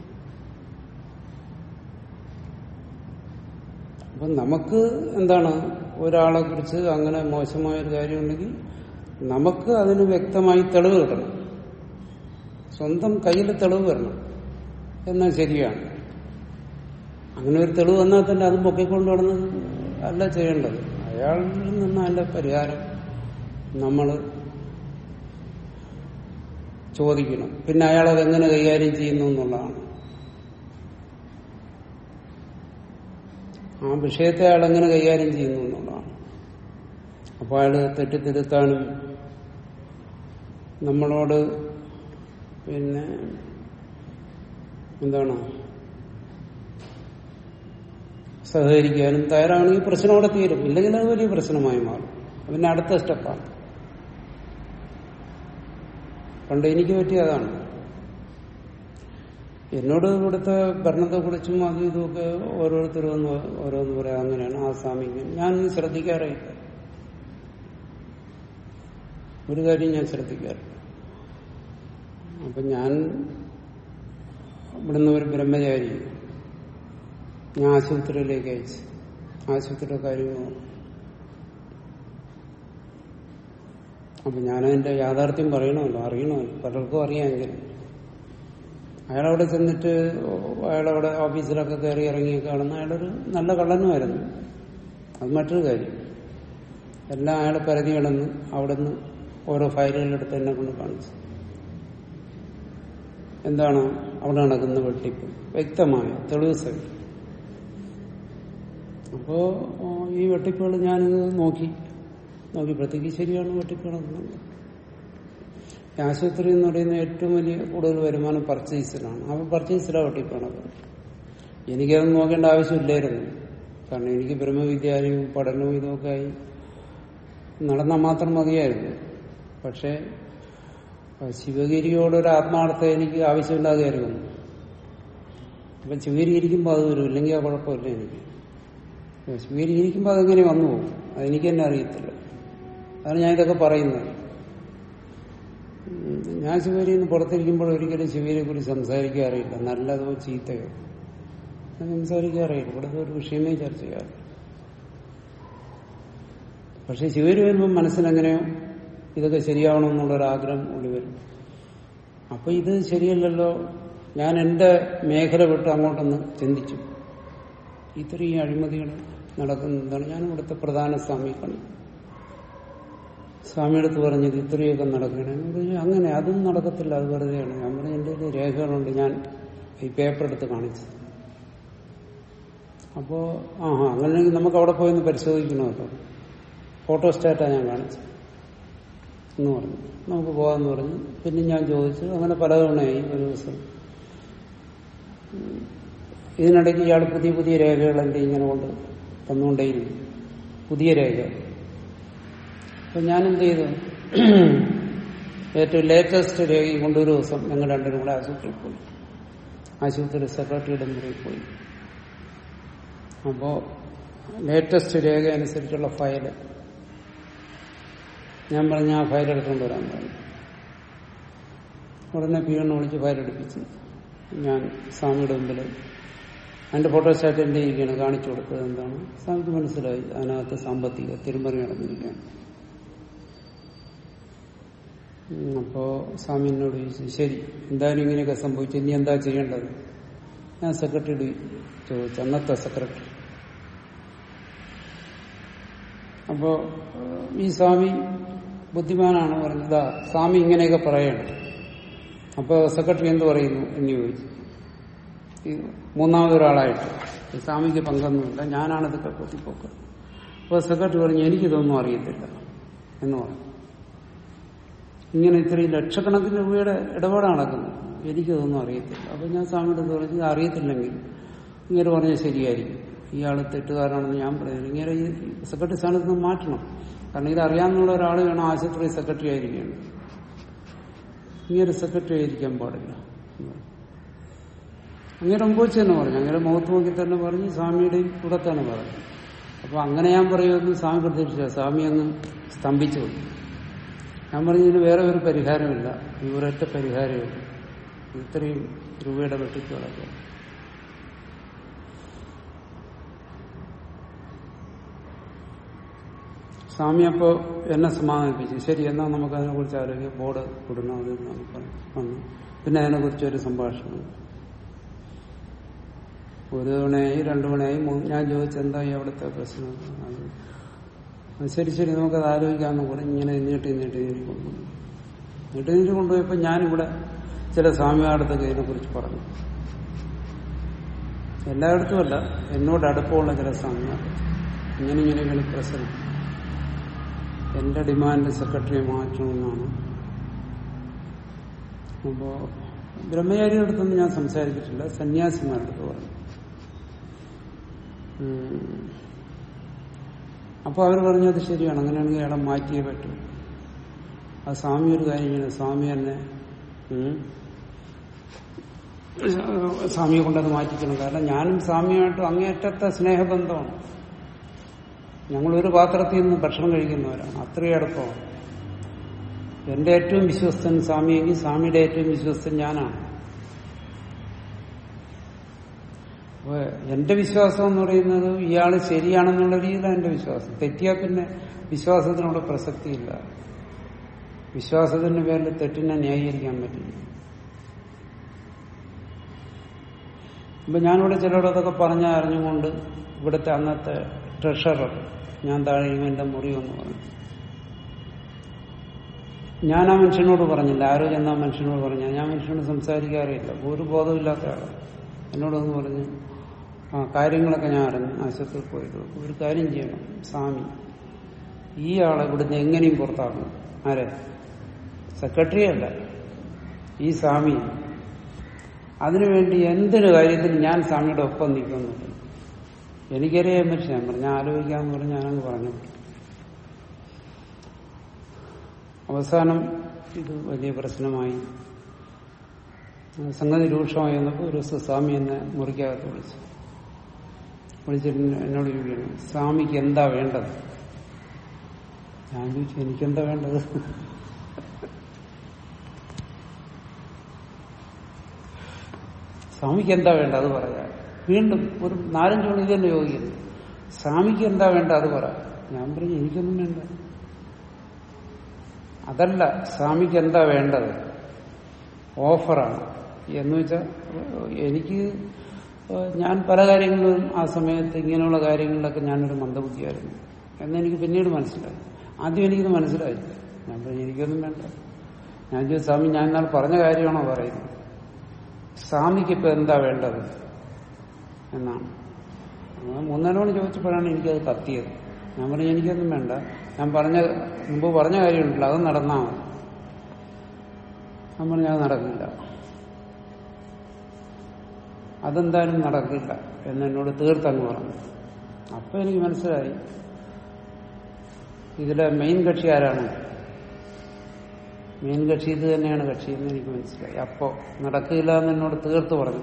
അപ്പൊ നമുക്ക് എന്താണ് ഒരാളെ കുറിച്ച് അങ്ങനെ മോശമായ ഒരു കാര്യമുണ്ടെങ്കിൽ നമുക്ക് അതിന് വ്യക്തമായി തെളിവ് കിട്ടണം സ്വന്തം കയ്യിൽ തെളിവ് വരണം എന്നാൽ ശരിയാണ് അങ്ങനെ ഒരു തെളിവ് വന്നാൽ തന്നെ അത് പൊക്കിക്കൊണ്ട് നടന്ന് അല്ല ചെയ്യേണ്ടത് അയാളിൽ നിന്ന് അതിന്റെ പരിഹാരം നമ്മൾ ചോദിക്കണം പിന്നെ അയാൾ അതെങ്ങനെ കൈകാര്യം ചെയ്യുന്നു എന്നുള്ളതാണ് ആ വിഷയത്തെ അയാൾ എങ്ങനെ കൈകാര്യം ചെയ്യുന്നു എന്നുള്ളതാണ് അപ്പോൾ അയാൾ തെറ്റിത്തിരുത്താനും നമ്മളോട് പിന്നെ എന്താണ് സഹകരിക്കാനും തയ്യാറാണെങ്കിൽ പ്രശ്നം അവിടെ തീരും ഇല്ലെങ്കിൽ അത് വലിയ പ്രശ്നമായി മാറും പിന്നെ അടുത്ത സ്റ്റെപ്പാണ് പണ്ട് എനിക്ക് പറ്റിയ അതാണ് എന്നോട് ഇവിടുത്തെ ഭരണത്തെക്കുറിച്ചും അതും ഇതുമൊക്കെ ഓരോരുത്തരും ഒന്ന് ഓരോന്ന് പറയാം അങ്ങനെയാണ് ആ സ്വാമിക്ക് ഞാൻ ശ്രദ്ധിക്കാറില്ല ഒരു കാര്യം ഞാൻ ശ്രദ്ധിക്കാറില്ല അപ്പൊ ഞാൻ ഇവിടുന്ന് ഒരു ബ്രഹ്മചാരി ഞാൻ ആശുപത്രിയിലേക്ക് അയച്ചു ആശുപത്രിയുടെ കാര്യങ്ങൾ അപ്പൊ ഞാനതിന്റെ യാഥാർത്ഥ്യം പറയണമല്ലോ അറിയണമല്ലോ പലർക്കും അറിയാമെങ്കിലും അയാളവിടെ ചെന്നിട്ട് അയാളവിടെ ഓഫീസിലൊക്കെ കയറി ഇറങ്ങി കാണുന്ന അയാളൊരു നല്ല കള്ളനുമായിരുന്നു അത് മറ്റൊരു കാര്യം എല്ലാം അയാൾ പരതി കിടന്ന് അവിടെ നിന്ന് ഓരോ ഫയലുകളെടുത്ത് എന്നെ കൊണ്ട് കാണിച്ചു എന്താണ് അവിടെ നടക്കുന്ന വെട്ടിപ്പ് വ്യക്തമായ തെളിവ് സഹിതം അപ്പോ ഓ, ഈ വെട്ടിപ്പുകൾ ഞാനിത് നോക്കി നോക്കിയപ്പോഴത്തേക്ക് ശരിയാണ് വെട്ടിപ്പ് നടക്കുന്നത് ഈ ആശുപത്രി എന്ന് പറയുന്ന ഏറ്റവും വലിയ കൂടുതൽ വരുമാനം പർച്ചേസിലാണ് ആ പർച്ചേസിലാണ് വെട്ടിപ്പാണത് എനിക്കത് നോക്കേണ്ട ആവശ്യമില്ലായിരുന്നു കാരണം എനിക്ക് ബ്രഹ്മവിദ്യാലയവും പഠനവും ഇതൊക്കെ ആയി നടന്നാൽ മാത്രം മതിയായിരുന്നു പക്ഷേ അഹ് ശിവഗിരിയോടൊരു ആത്മാർത്ഥത എനിക്ക് ആവശ്യമില്ലാതെയായിരുന്നു അപ്പൊ ശിവഗിരി ഇരിക്കുമ്പോൾ അത് വരും ഇല്ലെങ്കിൽ ആ കുഴപ്പമില്ല എനിക്ക് ശിവഗിരി ഇരിക്കുമ്പോൾ അതെങ്ങനെ വന്നു പോകും അതെനിക്ക് തന്നെ അറിയത്തില്ല അതാണ് ഞാൻ ഇതൊക്കെ പറയുന്നത് ഉം, ഞാൻ ശിവഗിരിയിൽ നിന്ന് പുറത്തിരിക്കുമ്പോൾ ഒരിക്കലും ശിവഗിരിയെ കുറിച്ച് സംസാരിക്കാറില്ല നല്ലതോ ചീത്തയോ ഞാൻ സംസാരിക്കാറില്ല ഇവിടുത്തെ ഒരു വിഷയമേ ചർച്ച ചെയ്യാറില്ല പക്ഷെ ശിവര് വരുമ്പോൾ മനസ്സിനെങ്ങനെയോ ഇതൊക്കെ ശരിയാവണമെന്നുള്ളൊരു ആഗ്രഹം ഉള്ളി വരും അപ്പൊ ഇത് ശരിയല്ലല്ലോ ഞാൻ എന്റെ മേഖല വിട്ട് അങ്ങോട്ടൊന്ന് ചിന്തിച്ചു ഇത്രയും അഴിമതികൾ നടക്കുന്നതാണ് ഞാൻ ഇവിടുത്തെ പ്രധാന സ്വാമി കണ്ടു സ്വാമിയെടുത്ത് പറഞ്ഞത് ഇത്രയൊക്കെ നടക്കണേ എന്ന് പറഞ്ഞു അങ്ങനെ അതും നടക്കത്തില്ല അത് വെറുതെയാണ് ഞാൻ പറഞ്ഞു എൻ്റെ കയ്യിൽ രേഖകളുണ്ട് ഞാൻ ഈ പേപ്പർ എടുത്ത് കാണിച്ചു അപ്പോ ആഹാ അങ്ങനെയെങ്കിൽ നമുക്ക് അവിടെ പോയി ഒന്ന് പരിശോധിക്കണമല്ലോ ഫോട്ടോസ്റ്റാറ്റാണ് ഞാൻ കാണിച്ചത് എന്ന് പറഞ്ഞു നമുക്ക് പോകാമെന്ന് പറഞ്ഞു പിന്നെ ഞാൻ ചോദിച്ചു അങ്ങനെ പലതവണയായി ഒരു ദിവസം ഉം. ഇതിനിടയ്ക്ക് ഇയാൾ പുതിയ പുതിയ രേഖകൾ എന്റെ ഇങ്ങനെ കൊണ്ട് തന്നുകൊണ്ടേയിരുന്നു പുതിയ രേഖ അപ്പൊ ഞാൻ എന്ത് ചെയ്തു ഏറ്റവും ലേറ്റസ്റ്റ് രേഖയും കൊണ്ട് ഒരു ദിവസം ഞങ്ങൾ രണ്ടിനും കൂടെ ആശുപത്രിയിൽ പോയി ആശുപത്രി സെക്രട്ടറിയുടെ മുറിയിൽ പോയി അപ്പോ ലേറ്റസ്റ്റ് രേഖ അനുസരിച്ചുള്ള ഫയല് ഞാൻ പറഞ്ഞ ആ ഫയൽ എടുത്തുകൊണ്ട് വരാൻ പറഞ്ഞു ഉടനെ പീണ് വിളിച്ച് ഫയൽ എടുപ്പിച്ചു ഞാൻ സ്വാമിയുടെ മുമ്പിൽ അതിന്റെ ഫോട്ടോസ്റ്റാറ്റ് എന്റെ ഇരിക്കുകയാണ് കാണിച്ചു കൊടുത്തത് എന്താണ് സ്വാമിക്ക് മനസ്സിലായി അതിനകത്ത് സാമ്പത്തിക തിരുമറി നടന്നിരിക്കുകയാണ് ഉം, അപ്പോ സ്വാമി എന്നോട് ചോദിച്ചു ശരി എന്തായാലും ഇങ്ങനെയൊക്കെ സംഭവിച്ചു ഇനി എന്താ ചെയ്യേണ്ടത് ഞാൻ സെക്രട്ടറിയോട് ചോദിച്ചു അന്നത്തെ സെക്രട്ടറി അപ്പോ ഏഹ്, ഈ സ്വാമി ബുദ്ധിമാനാണ് പറഞ്ഞത് സ്വാമി ഇങ്ങനെയൊക്കെ പറയണം അപ്പോ സെക്രട്ടറി എന്ത് പറയുന്നു എന്ന് ചോദിച്ചു ഈ മൂന്നാമതൊരാളായിട്ട് ഈ സ്വാമിക്ക് പങ്കൊന്നുമില്ല ഞാനാണ് ഇതൊക്കെ കുത്തിപ്പോക്ക് അപ്പൊ സെക്രട്ടറി പറഞ്ഞു എനിക്കിതൊന്നും അറിയത്തില്ല എന്ന് പറഞ്ഞു ഇങ്ങനെ ഇത്രയും ലക്ഷക്കണക്കിന് രൂപയുടെ ഇടപാടാണ് നടക്കുന്നത് എനിക്കിതൊന്നും അറിയത്തില്ല അപ്പൊ ഞാൻ സ്വാമിയുടെ അടുത്ത് പറഞ്ഞു "ഇത് അറിയത്തില്ലെങ്കിൽ ഇങ്ങനെ പറഞ്ഞാൽ ശരിയായിരിക്കും ഇയാൾ തെറ്റുകാരാണെന്ന് ഞാൻ പറയുന്നത് ഇങ്ങനെ ഈ സെക്രട്ടറി സ്ഥാനത്ത് നിന്ന് മാറ്റണം കാരണം ഇത് അറിയാവുന്ന ഒരാൾ വേണം ആശുപത്രി സെക്രട്ടറി ആയിരിക്കേണ്ടത് ഇങ്ങനെ സെക്രട്ടറി ആയിരിക്കാൻ പാടില്ല എന്ന് പറഞ്ഞു. അങ്ങനെ മുമ്പോച്ച് തന്നെ പറഞ്ഞു അങ്ങനെ മുഖത്ത് നോക്കി തന്നെ പറഞ്ഞ് സ്വാമിയുടെയും കൂടെ തന്നെ പറഞ്ഞു അപ്പൊ അങ്ങനെ ഞാൻ പറയുമെന്ന് സ്വാമി പ്രതീക്ഷിച്ച സ്വാമി അങ്ങ് സ്തംഭിച്ചു പോയി ഞാൻ പറഞ്ഞു ഇതിന് വേറെ ഒരു പരിഹാരമില്ല ഈ ഒരൊറ്റ പരിഹാരമേ ഉള്ളൂ ഇത്രയും രൂപയുടെ വെട്ടിക്കുകളൊക്കെ സ്വാമി അപ്പോ എന്നെ സമാധാനിപ്പിച്ചു ശരി എന്നാ നമുക്ക് അതിനെ കുറിച്ച് ആലോചിക്കാം ബോർഡ് വിടണം അത് നമുക്ക് വന്നു പിന്നെ അതിനെ കുറിച്ച് ഒരു സംഭാഷണം ഒരു തവണയായി രണ്ടു തവണയായി മൂന്ന് ഞാൻ ചോദിച്ചെന്തായി അവിടുത്തെ പ്രശ്നം അത് അത് ശരി ശരി നമുക്കത് ആലോചിക്കാമെന്ന് കൂടെ ഇങ്ങനെ നീട്ടി നീട്ടി നീട്ടി കൊണ്ടുപോയി നീട്ടി നീട്ടി കൊണ്ടുപോയപ്പോൾ ഞാനിവിടെ ചില സ്വാമിമാരുടെ ഇതിനെ കുറിച്ച് പറഞ്ഞു എല്ലായിടത്തും അല്ല എന്നോട് അടുപ്പമുള്ള ചില സ്വാമിമാർ ഇങ്ങനെ ഇങ്ങനെയൊക്കെയാണ് പ്രശ്നം എന്റെ ഡിമാൻഡ് സെക്രട്ടറിയെ മാറ്റണമെന്നാണ് അപ്പോ ബ്രഹ്മചാരിയുടെ അടുത്തൊന്നും ഞാൻ സംസാരിച്ചിട്ടില്ല സന്യാസിമാരുടെ അടുത്ത് പറഞ്ഞു ഉം. അപ്പൊ അവർ പറഞ്ഞത് ശരിയാണ് അങ്ങനെയാണെങ്കിൽ അയാളെ മാറ്റിയേ പറ്റൂ ആ സ്വാമി ഒരു കാര്യം ചെയ്യണം സ്വാമി തന്നെ ഉം, സ്വാമിയെ കൊണ്ടത് മാറ്റിക്കണം കാരണം ഞാനും സ്വാമിയുമായിട്ട് അങ്ങേയറ്റത്തെ സ്നേഹബന്ധമാണ് ഞങ്ങൾ ഒരു പാത്രത്തിൽ നിന്ന് ഭക്ഷണം കഴിക്കുന്നവരാണ് അത്രയും അടുപ്പമാണ് എന്റെ ഏറ്റവും വിശ്വസ്തൻ സ്വാമിയെങ്കിൽ സ്വാമിയുടെ ഏറ്റവും വിശ്വസ്തൻ ഞാനാണ് അപ്പൊ എന്റെ വിശ്വാസം എന്ന് പറയുന്നത് ഇയാള് ശരിയാണെന്നുള്ള രീതിയിലാണ് എന്റെ വിശ്വാസം തെറ്റിയാൽ പിന്നെ വിശ്വാസത്തിനുള്ള പ്രസക്തിയില്ല വിശ്വാസത്തിന്റെ പേരിൽ തെറ്റിനെ ന്യായീകരിക്കാൻ പറ്റില്ല അപ്പൊ ഞാനിവിടെ ചിലരോടൊക്കെ പറഞ്ഞ അറിഞ്ഞുകൊണ്ട് ഇവിടുത്തെ അന്നത്തെ ട്രഷറർ ഞാൻ താഴെ എന്റെ മുറി എന്ന് പറഞ്ഞു ഞാൻ ആ മനുഷ്യനോട് പറഞ്ഞില്ല ആരോ ചെന്ന ആ മനുഷ്യനോട് പറഞ്ഞ ഞാൻ മനുഷ്യനോട് സംസാരിക്കാറില്ല ഒരു ബോധമില്ലാത്ത ആളാണ് എന്നോടൊന്ന് പറഞ്ഞു ആ കാര്യങ്ങളൊക്കെ ഞാൻ അറിഞ്ഞു ആശുപത്രിയിൽ പോയത് ഒരു കാര്യം ചെയ്യണം സ്വാമി ഈ ആളെ ഇവിടുന്ന് എങ്ങനെയും പുറത്താക്കണം ആരെ സെക്രട്ടറി അല്ല ഈ സ്വാമി അതിനുവേണ്ടി എന്തൊരു കാര്യത്തിന് ഞാൻ സ്വാമിയുടെ ഒപ്പം നിൽക്കുന്നുണ്ട് എനിക്കറിയാൻ പറ്റും ഞാൻ പറഞ്ഞു ആലോചിക്കാന്ന് പറഞ്ഞ് ഞാനങ്ങ് പറഞ്ഞു അവസാനം ഇത് വലിയ പ്രശ്നമായി സംഗതി രൂക്ഷമായി വന്നപ്പോൾ ഒരു ദിവസം സ്വാമി എന്നെ മുറിക്കകത്ത് വിളിച്ചു വിളിച്ചിട്ട് എന്നോട് ചോദിക്കണം സ്വാമിക്ക് എന്താ വേണ്ടത് ഞാൻ ചോദിച്ചു എനിക്കെന്താ വേണ്ടത് സ്വാമിക്ക് എന്താ വേണ്ട അത് പറയാ വീണ്ടും ഒരു നാലഞ്ച് മണി തന്നെ ചോദിക്കുന്നു സ്വാമിക്ക് എന്താ വേണ്ട അത് പറ ഞാൻ പറഞ്ഞു എനിക്കൊന്നും വേണ്ട അതല്ല സ്വാമിക്ക് എന്താ വേണ്ടത് ഓഫറാണ് എന്ന് വെച്ചാൽ എനിക്ക് ഞാൻ പല കാര്യങ്ങളിലും ആ സമയത്ത് ഇങ്ങനെയുള്ള കാര്യങ്ങളിലൊക്കെ ഞാനൊരു മന്ദബുദ്ധിയായിരുന്നു എന്നെനിക്ക് പിന്നീട് മനസ്സിലായി ആദ്യം എനിക്കിത് മനസ്സിലായില്ല ഞാൻ പറഞ്ഞു എനിക്കൊന്നും വേണ്ട ഞാൻ ചോദിച്ചു സ്വാമി ഞാൻ എന്നാൽ പറഞ്ഞ കാര്യമാണോ പറയുന്നത് സ്വാമിക്ക് ഇപ്പൊ എന്താ വേണ്ടത് എന്നാണ് അങ്ങനെ മൂന്നാല് മണി ചോദിച്ചപ്പോഴാണ് എനിക്കത് കത്തിയത് ഞാൻ പറഞ്ഞു എനിക്കൊന്നും വേണ്ട ഞാൻ പറഞ്ഞ മുമ്പ് പറഞ്ഞ കാര്യമുണ്ടല്ലോ അത് നടന്നാൽ മതി ഞാൻ പറഞ്ഞു അത് നടക്കില്ല അതെന്തായാലും നടക്കില്ല എന്നെന്നോട് തീർത്തങ്ങ് പറഞ്ഞു അപ്പൊ എനിക്ക് മനസ്സിലായി ഇതിലെ മെയിൻ കക്ഷി ആരാണ് മെയിൻ കക്ഷി ഇത് തന്നെയാണ് കക്ഷി എന്ന് എനിക്ക് മനസ്സിലായി അപ്പോ നടക്കില്ല എന്ന് എന്നോട് തീർത്ത് പറഞ്ഞു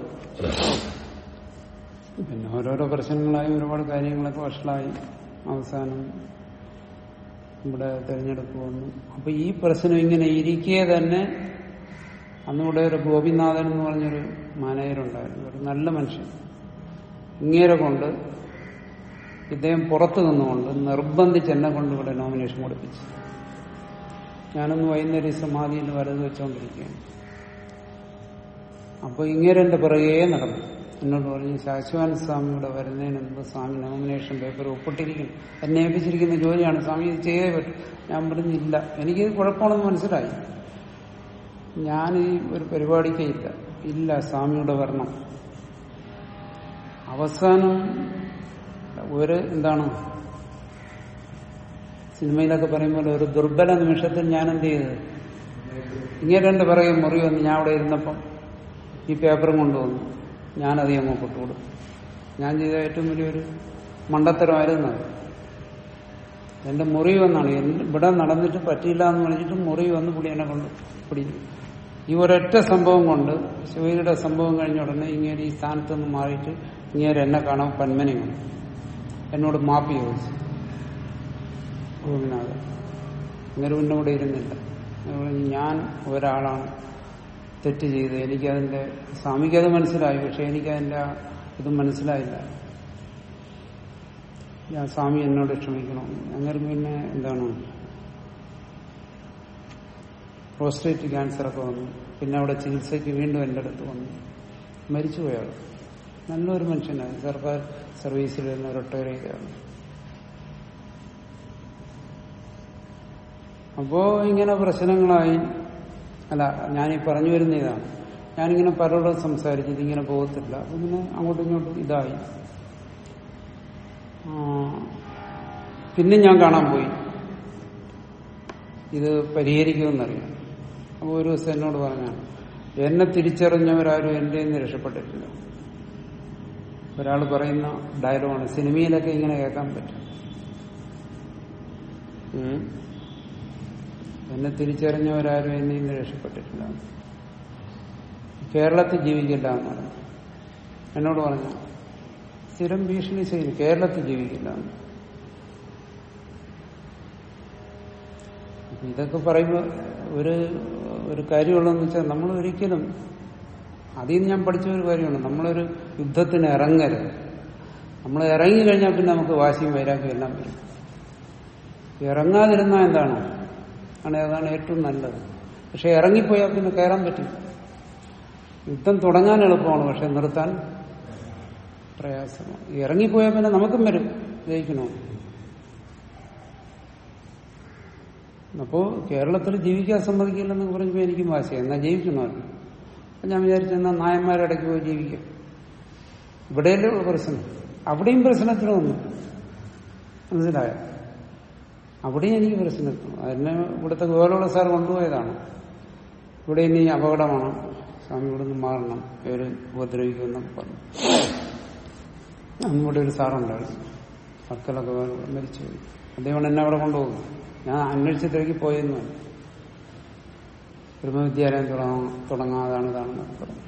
പിന്നെ ഓരോരോ പ്രശ്നങ്ങളായി ഒരുപാട് കാര്യങ്ങളൊക്കെ വഷളായി അവസാനം ഇവിടെ തെരഞ്ഞെടുപ്പ് വന്നു അപ്പൊ ഈ പ്രശ്നം ഇങ്ങനെ ഇരിക്കെ തന്നെ അന്നിവിടെ ഒരു ഗോപിനാഥൻ എന്ന് പറഞ്ഞൊരു മാനേജറുണ്ടായിരുന്നു ഒരു നല്ല മനുഷ്യൻ ഇങ്ങേരെ കൊണ്ട് ഇദ്ദേഹം പുറത്തു നിന്നുകൊണ്ട് നിർബന്ധിച്ച് എന്നെ കൊണ്ട് ഇവിടെ നോമിനേഷൻ കൊടുപ്പിച്ചു ഞാനൊന്ന് വൈകുന്നേരം ഈ സമാധിയിൽ വരത് വെച്ചുകൊണ്ടിരിക്കുകയാണ് അപ്പൊ ഇങ്ങനെ എന്റെ പിറകെ നടന്നു എന്നോട് പറഞ്ഞു ശാശ്വാന സ്വാമിയുടെ വരുന്നതിന് മുമ്പ് സ്വാമി നോമിനേഷൻ പേപ്പർ ഒപ്പിട്ടിരിക്കുന്നു എന്നെ ഏൽപ്പിച്ചിരിക്കുന്ന ജോലിയാണ് സ്വാമി ഇത് ചെയ്തേ പറ്റും ഞാൻ പറഞ്ഞില്ല എനിക്ക് കുഴപ്പമാണെന്ന് മനസ്സിലായി ഞാൻ ഈ ഒരു പരിപാടിക്ക് ഇല്ല ഇല്ല സ്വാമിയുടെ വരണം അവസാനം ഒരു എന്താണ് സിനിമയിലൊക്കെ പറയുമ്പോൾ ഒരു ദുർബല നിമിഷത്തിൽ ഞാൻ എന്ത് ചെയ്തത് ഇങ്ങനെ രണ്ട് പിറകെ മുറി വന്ന് ഞാൻ അവിടെ ഇരുന്നപ്പം ഈ പേപ്പറും കൊണ്ടുവന്നു ഞാനത് അങ്ങ് കൊട്ടുകൊടുത്തു ഞാൻ ചെയ്ത ഏറ്റവും വലിയൊരു മണ്ടത്തരമായിരുന്നു അത് എന്റെ മുറി വന്നാണ് എന്റെ- ഇവിടെ നടന്നിട്ട് പറ്റിയില്ല എന്ന് പറഞ്ഞിട്ട് മുറി വന്ന് പുള്ളി എന്നെ കൊണ്ട് പിടിച്ചു ഈ ഒരൊറ്റ സംഭവം കൊണ്ട് ശിവയുടെ സംഭവം കഴിഞ്ഞ ഉടനെ ഇങ്ങനെ ഈ സ്ഥാനത്ത് നിന്ന് മാറിയിട്ട് ഇങ്ങനെ എന്നെ കാണാൻ പന്മനെ വന്നു എന്നോട് മാപ്പി ചോദിച്ചു ഗോപിനാഥ് ഇങ്ങനെ പിന്നെ ഇവിടെ ഇരുന്നില്ല ഞാൻ പറഞ്ഞു, ഞാൻ ഒരാളാണ് തെറ്റ് ചെയ്ത് എനിക്കതിന്റെ സ്വാമിക്കത് മനസ്സിലായി പക്ഷെ എനിക്കതിന്റെ ആ ഇത് മനസ്സിലായില്ല ഞാൻ സ്വാമി എന്നോട് ക്ഷമിക്കണം അങ്ങനെ പിന്നെ എന്താണ് പ്രോസ്റ്റേറ്റ് ക്യാൻസറൊക്കെ വന്നു പിന്നെ അവിടെ ചികിത്സയ്ക്ക് വീണ്ടും എൻ്റെ അടുത്ത് വന്നു മരിച്ചുപോയാൾ നല്ലൊരു മനുഷ്യനാണ് സർക്കാർ സർവീസിൽ നിന്ന് റിട്ടയർ ചെയ്തതാണ് അപ്പോ ഇങ്ങനെ പ്രശ്നങ്ങളായി അല്ല ഞാനീ പറഞ്ഞു വരുന്ന ഇതാണ് ഞാനിങ്ങനെ പലരോടും സംസാരിച്ചത് ഇങ്ങനെ പോകത്തില്ല അപ്പൊ ഇങ്ങനെ അങ്ങോട്ടും ഇങ്ങോട്ടും ഇതായി ആ, പിന്നെ ഞാൻ കാണാൻ പോയി ഇത് പരിഹരിക്കുമെന്നറിയാം അപ്പോൾ ഒരു ദിവസം എന്നോട് പറഞ്ഞാണ് എന്നെ തിരിച്ചറിഞ്ഞവരാരും എന്റെ നിന്ന് രക്ഷപ്പെട്ടിട്ടില്ല ഒരാൾ പറയുന്ന ഡയലോഗാണ് സിനിമയിലൊക്കെ ഇങ്ങനെ കേൾക്കാൻ പറ്റും ഉം. എന്നെ തിരിച്ചറിഞ്ഞവരാരും എന്നെ നിന്ന് രക്ഷപ്പെട്ടിട്ടില്ല കേരളത്തിൽ ജീവിക്കില്ല എന്ന് പറഞ്ഞു എന്നോട് പറഞ്ഞു സ്ഥിരം ഭീഷണി ചെയ്തു കേരളത്തിൽ ജീവിക്കില്ല എന്ന് അപ്പൊ ഇതൊക്കെ പറയുമ്പോൾ ഒരു ഒരു കാര്യമുള്ളതെന്ന് വെച്ചാൽ നമ്മൾ ഒരിക്കലും അതിൽ നിന്ന് ഞാൻ പഠിച്ച ഒരു കാര്യമാണ് നമ്മളൊരു യുദ്ധത്തിന് ഇറങ്ങരുത് നമ്മൾ ഇറങ്ങി കഴിഞ്ഞാൽ പിന്നെ നമുക്ക് വാശിയും വൈരാഗ്യം എല്ലാം വരും ഇറങ്ങാതിരുന്നാൽ എന്താണ് ആണ് അതാണ് ഏറ്റവും നല്ലത് പക്ഷെ ഇറങ്ങിപ്പോയാൽ പിന്നെ കയറാൻ പറ്റും യുദ്ധം തുടങ്ങാൻ എളുപ്പമാണ് പക്ഷെ നിർത്താൻ പ്രയാസമാണ് ഇറങ്ങിപ്പോയാൽ പിന്നെ നമുക്കും വരും ജയിക്കണോ അപ്പോ കേരളത്തിൽ ജീവിക്കാൻ സമ്മതിക്കില്ലെന്ന് പറഞ്ഞപ്പോൾ എനിക്കും വാശിയായി എന്നാ ജീവിക്കണമല്ലോ അപ്പൊ ഞാൻ വിചാരിച്ചു എന്നാ നായന്മാരിടയ്ക്ക് പോയി ജീവിക്കാം ഇവിടെയല്ലേ ഉള്ളൂ പ്രശ്നം അവിടെയും പ്രശ്നത്തിന് വന്നു മനസ്സിലായോ അവിടെയും എനിക്ക് പ്രശ്നം എത്തണം അതിനെ ഇവിടുത്തെ ഗോലോള സാർ കൊണ്ടുപോയതാണ് ഇവിടെ ഇനി അപകടമാണ് സ്വാമി ഇവിടെ നിന്ന് മാറണം ഇവര് ഉപദ്രവിക്കുമെന്നൊക്കെ പറഞ്ഞു അന്നിവിടെ ഒരു സാറുണ്ടായിരുന്നു മക്കളൊക്കെ മരിച്ചുപോയി അദ്ദേഹമാണ് എന്നെ അവിടെ കൊണ്ടുപോകുന്നത് ഞാൻ അന്വേഷിച്ചതിലേക്ക് പോയെന്നു ബ്രഹ്മവിദ്യാലയം തുടങ്ങാം തുടങ്ങാതാണ് ഇതാണെന്നൊക്കെ പറഞ്ഞു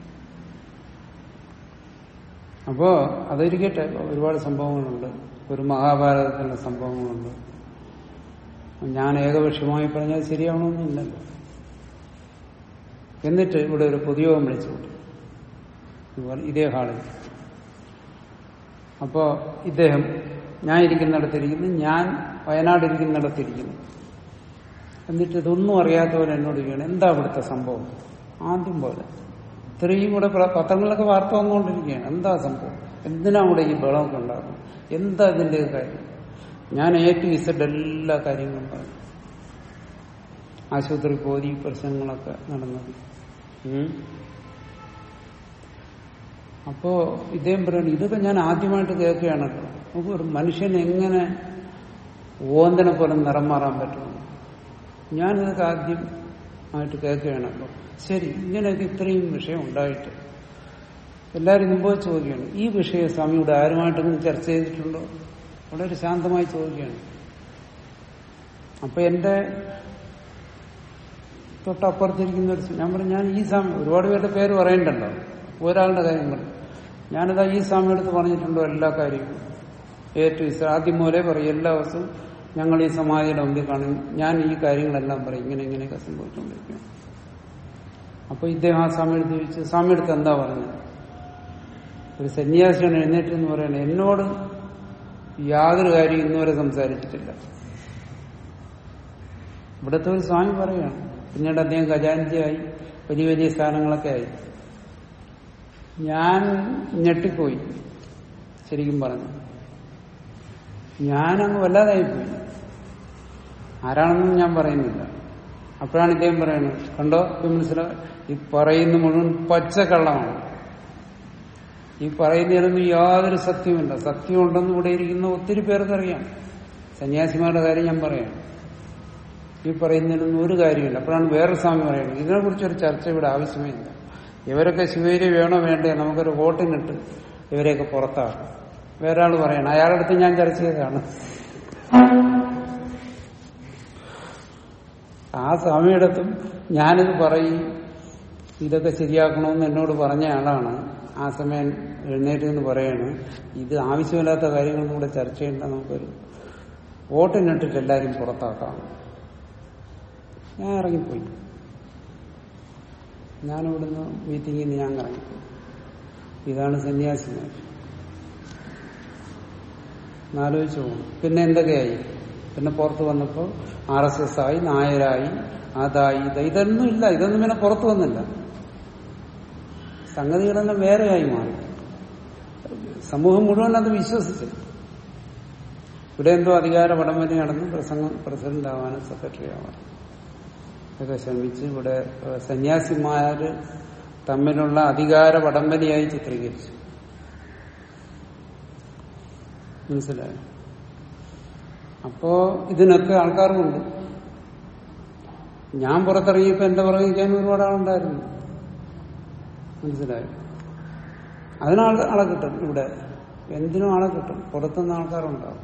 അപ്പോ അതിരിക്കട്ടെ ഒരുപാട് സംഭവങ്ങളുണ്ട് ഒരു മഹാഭാരതത്തിലെ സംഭവങ്ങളുണ്ട് ഞാൻ ഏകപക്ഷമായി പറഞ്ഞാൽ ശരിയാവണമെന്നില്ലല്ലോ എന്നിട്ട് ഇവിടെ ഒരു പൊതുയോഗം വിളിച്ചു കൂട്ടി ഇതുപോലെ ഇതേ ഹാളിൽ അപ്പോ ഇദ്ദേഹം ഞാൻ ഇരിക്കുന്നിടത്തിരിക്കുന്നു ഞാൻ വയനാട് ഇരിക്കുന്നിടത്തിരിക്കുന്നു എന്നിട്ട് ഇതൊന്നും അറിയാത്തവരെ എന്നോട് ചെയ്യണം എന്താ ഇവിടുത്തെ സംഭവം ആദ്യം പോലെ ഇത്രയും കൂടെ പ്ര- പത്രങ്ങളിലൊക്കെ വാർത്ത വന്നുകൊണ്ടിരിക്കുകയാണ് എന്താ സംഭവം എന്തിനാ ഇവിടെ ഈ ബഹളമൊക്കെ ഉണ്ടാകുന്നത് എന്താ ഇതിന്റെ കാര്യം ഞാൻ എ ടു ഇസഡ് എല്ലാ കാര്യങ്ങളും പറഞ്ഞു ആശുപത്രി പോരി പ്രശ്നങ്ങളൊക്കെ നടന്നത് ഉം. അപ്പോ ഇദ്ദേഹം പറയുന്നു ഇതൊക്കെ ഞാൻ ആദ്യമായിട്ട് കേൾക്കുകയാണല്ലോ നമുക്ക് ഒരു മനുഷ്യൻ എങ്ങനെ ഓന്തനെ പോലെ നിറം മാറാൻ പറ്റുമെന്ന് ഞാനിതൊക്കെ ആദ്യമായിട്ട് കേൾക്കുകയാണല്ലോ ശരി ഇങ്ങനെയൊക്കെ ഇത്രയും വിഷയം ഉണ്ടായിട്ട് എല്ലാവരും മുമ്പ് ചോദിക്കുകയാണ് ഈ വിഷയം സ്വാമിയുടെ ആരുമായിട്ടെങ്കിലും ചർച്ച ചെയ്തിട്ടുണ്ടോ വളരെ ശാന്തമായി ചോദിക്കുകയാണ് അപ്പൊ എന്റെ തൊട്ടപ്പുറത്തിരിക്കുന്ന ഒരു ഞാൻ പറഞ്ഞു ഞാൻ ഈ സ്വാമി ഒരുപാട് പേരുടെ പേര് പറയണ്ടല്ലോ ഒരാളുടെ കാര്യം പറഞ്ഞു ഞാനിതാ ഈ സ്വാമിയുടെ അടുത്ത് പറഞ്ഞിട്ടുണ്ടോ എല്ലാ കാര്യവും ഏറ്റവും ഇസ് ആദ്യം മുതലേ പറയും എല്ലാ ദിവസവും ഞങ്ങൾ ഈ സമാധിയുടെ മുമ്പിൽ കാണും ഞാൻ ഈ കാര്യങ്ങളെല്ലാം പറയും ഇങ്ങനെ ഇങ്ങനെയൊക്കെ സംഭവിച്ചുകൊണ്ടിരിക്കും അപ്പൊ ഇദ്ദേഹം ആ സ്വാമിയെടുത്ത് ചോദിച്ചു സ്വാമിയെടുത്ത് എന്താ പറഞ്ഞത് ഒരു സന്യാസിയാണ് എഴുന്നേറ്റ് എന്ന് പറയണത് എന്നോട് യാതൊരു കാര്യം ഇന്നുവരെ സംസാരിച്ചിട്ടില്ല ഇവിടുത്തെ ഒരു സ്വാമി പറയാണ് പിന്നീട് അദ്ദേഹം ഖജാൻജിയായി വലിയ വലിയ സ്ഥാനങ്ങളൊക്കെ ആയി ഞാൻ ഞെട്ടിപ്പോയി ശരിക്കും പറഞ്ഞു ഞാനങ്ങ് വല്ലാതായിപ്പോയി ആരാണെന്നും ഞാൻ പറയുന്നില്ല അപ്പോഴാണ് ഇദ്ദേഹം പറയുന്നത് കണ്ടോ ഇത് മനസ്സിലാ ഈ പറയുന്ന മുഴുവൻ പച്ചക്കള്ളമാണ് ഈ പറയുന്നതിനൊന്നും യാതൊരു സത്യമില്ല സത്യമുണ്ടെന്ന് ഇവിടെ ഇരിക്കുന്ന ഒത്തിരി പേർക്കറിയാം സന്യാസിമാരുടെ കാര്യം ഞാൻ പറയാം ഈ പറയുന്നതിനൊന്നും ഒരു കാര്യമില്ല അപ്പോഴാണ് വേറെ സ്വാമി പറയുന്നത് ഇതിനെക്കുറിച്ചൊരു ചർച്ച ഇവിടെ ആവശ്യമില്ല ഇവരൊക്കെ ശിവേരി വേണോ വേണ്ടേ നമുക്കൊരു വോട്ടിനിട്ട് ഇവരെയൊക്കെ പുറത്താക്കാം വേറെ ആൾ പറയണം അയാളുടെ അടുത്ത് ഞാൻ ചർച്ച ചെയ്തതാണ് ആ സ്വാമിയുടെ അടുത്തും ഞാനിത് പറയും ഇതൊക്കെ ശരിയാക്കണമെന്ന് എന്നോട് പറഞ്ഞ ആളാണ് ആ സമയം എഴുന്നേറ്റ് എന്ന് പറയാണ് ഇത് ആവശ്യമില്ലാത്ത കാര്യങ്ങളും കൂടെ ചർച്ച ചെയ്യേണ്ട നമുക്കൊരു വോട്ടിനിട്ടിട്ട് എല്ലാവരും പുറത്താക്കാം ഞാൻ ഇറങ്ങിപ്പോയി ഞാനിവിടുന്ന് മീറ്റിങ്ങിൽ നിന്ന് ഞാൻ ഇറങ്ങിപ്പോയി ഇതാണ് സന്യാസിമാർ എന്നാലോചിച്ചു പോകും പിന്നെ എന്തൊക്കെയായി പിന്നെ പുറത്ത് വന്നപ്പോൾ ആർ എസ് എസ് ആയി നായരായി അതായി ഇത് ഇതൊന്നും ഇല്ല ഇതൊന്നും പിന്നെ പുറത്തു വന്നില്ല സംഗതികളെല്ലാം വേറെയായി മാറി സമൂഹം മുഴുവൻ അത് വിശ്വസിച്ചു ഇവിടെ എന്തോ അധികാര വടംവലി നടന്ന് പ്രസംഗം പ്രസിഡന്റ് ആവാനും സെക്രട്ടറി ആവാനും ഒക്കെ ശ്രമിച്ച് ഇവിടെ ഏഹ്, സന്യാസിമാര് തമ്മിലുള്ള അധികാര വടംവലിയായി ചിത്രീകരിച്ചു മനസ്സിലായോ അപ്പോ ഇതിനൊക്കെ ആൾക്കാർക്കുണ്ട് ഞാൻ പുറത്തിറങ്ങിയപ്പോ എന്റെ പുറകിക്കാൻ ഒരുപാട് ആളുണ്ടായിരുന്നു മനസ്സിലായോ അതിനാൾ ആളെ കിട്ടും ഇവിടെ എന്തിനും ആളെ കിട്ടും പുറത്തുനിന്ന് ആൾക്കാരുണ്ടാവും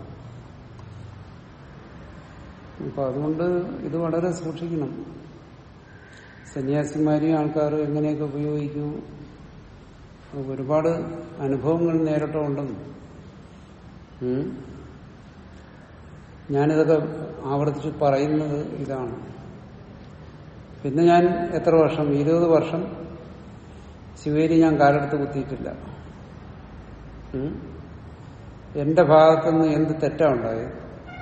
അപ്പൊ അതുകൊണ്ട് ഇത് വളരെ സൂക്ഷിക്കണം സന്യാസിമാരെയും ആൾക്കാർ എങ്ങനെയൊക്കെ ഉപയോഗിക്കൂ അത് ഒരുപാട് അനുഭവങ്ങൾ നേരിട്ടുണ്ടെന്ന് ഉം. ഞാനിതൊക്കെ ആവർത്തിച്ച് പറയുന്നത് ഇതാണ് പിന്നെ ഞാൻ എത്ര വർഷം ഇരുപത് വർഷം ശിവേരി ഞാൻ കാലെടുത്ത് കുത്തിയിട്ടില്ല ഉം. എന്റെ ഭാഗത്തുനിന്ന് എന്ത് തെറ്റാ ഉണ്ടായത്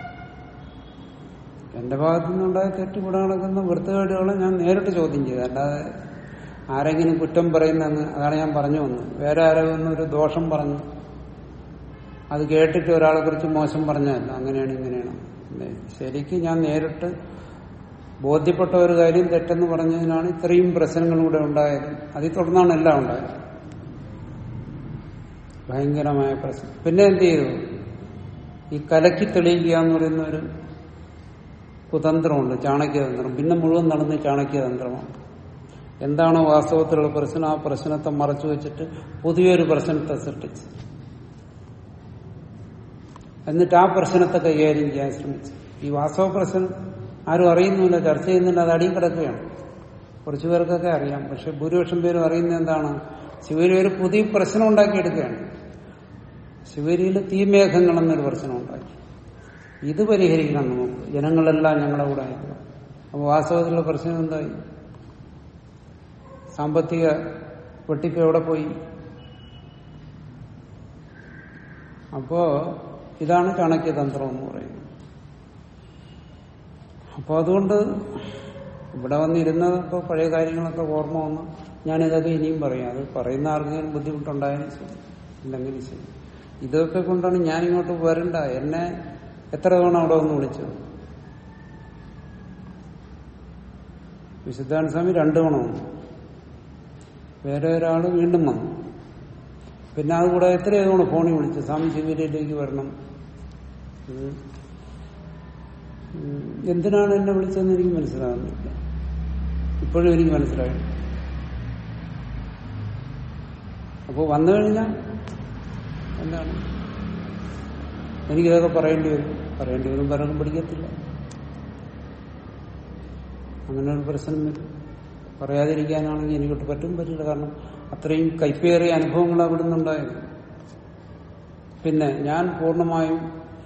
എന്റെ ഭാഗത്തുനിന്നുണ്ടായ തെറ്റ് ഇവിടെ നടക്കുന്ന വൃത്തികേടുകളെ ഞാൻ നേരിട്ട് ചോദ്യം ചെയ്തു അല്ലാതെ ആരെങ്കിലും കുറ്റം പറയുന്നെന്ന് അതാണ് ഞാൻ പറഞ്ഞു വന്നത് വേറെ ആരെങ്കിലും ഒരു ദോഷം പറഞ്ഞു അത് കേട്ടിട്ട് ഒരാളെ കുറിച്ച് മോശം പറഞ്ഞതല്ല അങ്ങനെയാണ് ഇങ്ങനെയാണ് അല്ലേ? ശരിക്കും ഞാൻ നേരിട്ട് ബോധ്യപ്പെട്ട ഒരു കാര്യം തെറ്റെന്ന് പറഞ്ഞതിനാണ് ഇത്രയും പ്രശ്നങ്ങളിലൂടെ ഉണ്ടായത് അതിൽ തുടർന്നാണ് എല്ലാം ഉണ്ടായത് ഭയങ്കരമായ പ്രശ്നം പിന്നെ എന്ത് ചെയ്തു ഈ കലക്കി തെളിയിക്കുക എന്ന് പറയുന്ന ഒരു കുതന്ത്രമുണ്ട് ചാണക്യതന്ത്രം പിന്നെ മുഴുവൻ നടന്ന് ചാണക്യതന്ത്രമാണ് എന്താണോ വാസ്തവത്തിലുള്ള പ്രശ്നം ആ പ്രശ്നത്തെ മറച്ചു വെച്ചിട്ട് പുതിയൊരു പ്രശ്നത്തെ സൃഷ്ടിച്ചു എന്നിട്ട് ആ പ്രശ്നത്തെ കൈകാര്യം ചെയ്യാൻ ശ്രമിച്ചു ഈ വാസ്തവ പ്രശ്നം ആരും അറിയുന്നില്ല ചർച്ച ചെയ്യുന്നില്ല അത് അടിയിൽ കിടക്കുകയാണ് കുറച്ചു പേർക്കൊക്കെ അറിയാം പക്ഷെ ഭൂരിപക്ഷം പേരും അറിയുന്നത് എന്താണ് ശിവരി ഒരു പുതിയ പ്രശ്നം ഉണ്ടാക്കിയെടുക്കുകയാണ് ശിവരിയിൽ തീമേഘങ്ങൾ എന്നൊരു പ്രശ്നം ഉണ്ടാക്കി ഇത് പരിഹരിക്കണം നമുക്ക് ജനങ്ങളെല്ലാം ഞങ്ങളുടെ കൂടെ ആയിരിക്കണം അപ്പൊ വാസ്തവത്തിലുള്ള പ്രശ്നം എന്തായി സാമ്പത്തിക വെട്ടിപ്പ് എവിടെ പോയി അപ്പോ ഇതാണ് ചാണക്യതന്ത്രം എന്ന് പറയുന്നത് അപ്പൊ അതുകൊണ്ട് ഇവിടെ വന്നിരുന്നത് ഇപ്പൊ പഴയ കാര്യങ്ങളൊക്കെ ഓർമ്മ വന്ന് ഞാനിതൊക്കെ ഇനിയും പറയും അത് പറയുന്ന ആർക്കെങ്കിലും ബുദ്ധിമുട്ടുണ്ടായാലും ശരി ഇല്ലെങ്കിലും ശരി ഇതൊക്കെ കൊണ്ടാണ് ഞാനിങ്ങോട്ട് വരണ്ട എന്നെ എത്ര തവണ അവിടെ ഒന്ന് വിളിച്ചത് വിശുദ്ധാനന്ദ സ്വാമി രണ്ടു തവണ വന്നു വേറെ ഒരാൾ വീണ്ടും വന്നു പിന്നെ അതുകൂടെ എത്രയോ തവണ ഫോണിൽ വിളിച്ചു സ്വാമി ശിവരിയിലേക്ക് വരണം ഉം. ഉം. എന്തിനാണ് എന്നെ വിളിച്ചതെന്ന് എനിക്ക് മനസ്സിലാകുന്നില്ല ഇപ്പോഴും എനിക്ക് മനസ്സിലായി അപ്പോൾ വന്നു കഴിഞ്ഞാൽ എന്താണ് എനിക്കിതൊക്കെ പറയേണ്ടി വരും പറയേണ്ടി വരും പലർക്കും പിടിക്കത്തില്ല അങ്ങനെ ഒരു പ്രശ്നം വരും പറയാതിരിക്കാനാണെങ്കിൽ എനിക്കൊട്ട് പറ്റും പറ്റില്ല കാരണം അത്രയും കൈപ്പേറിയ അനുഭവങ്ങൾ അവിടെ നിന്നുണ്ടായത് പിന്നെ ഞാൻ പൂർണ്ണമായും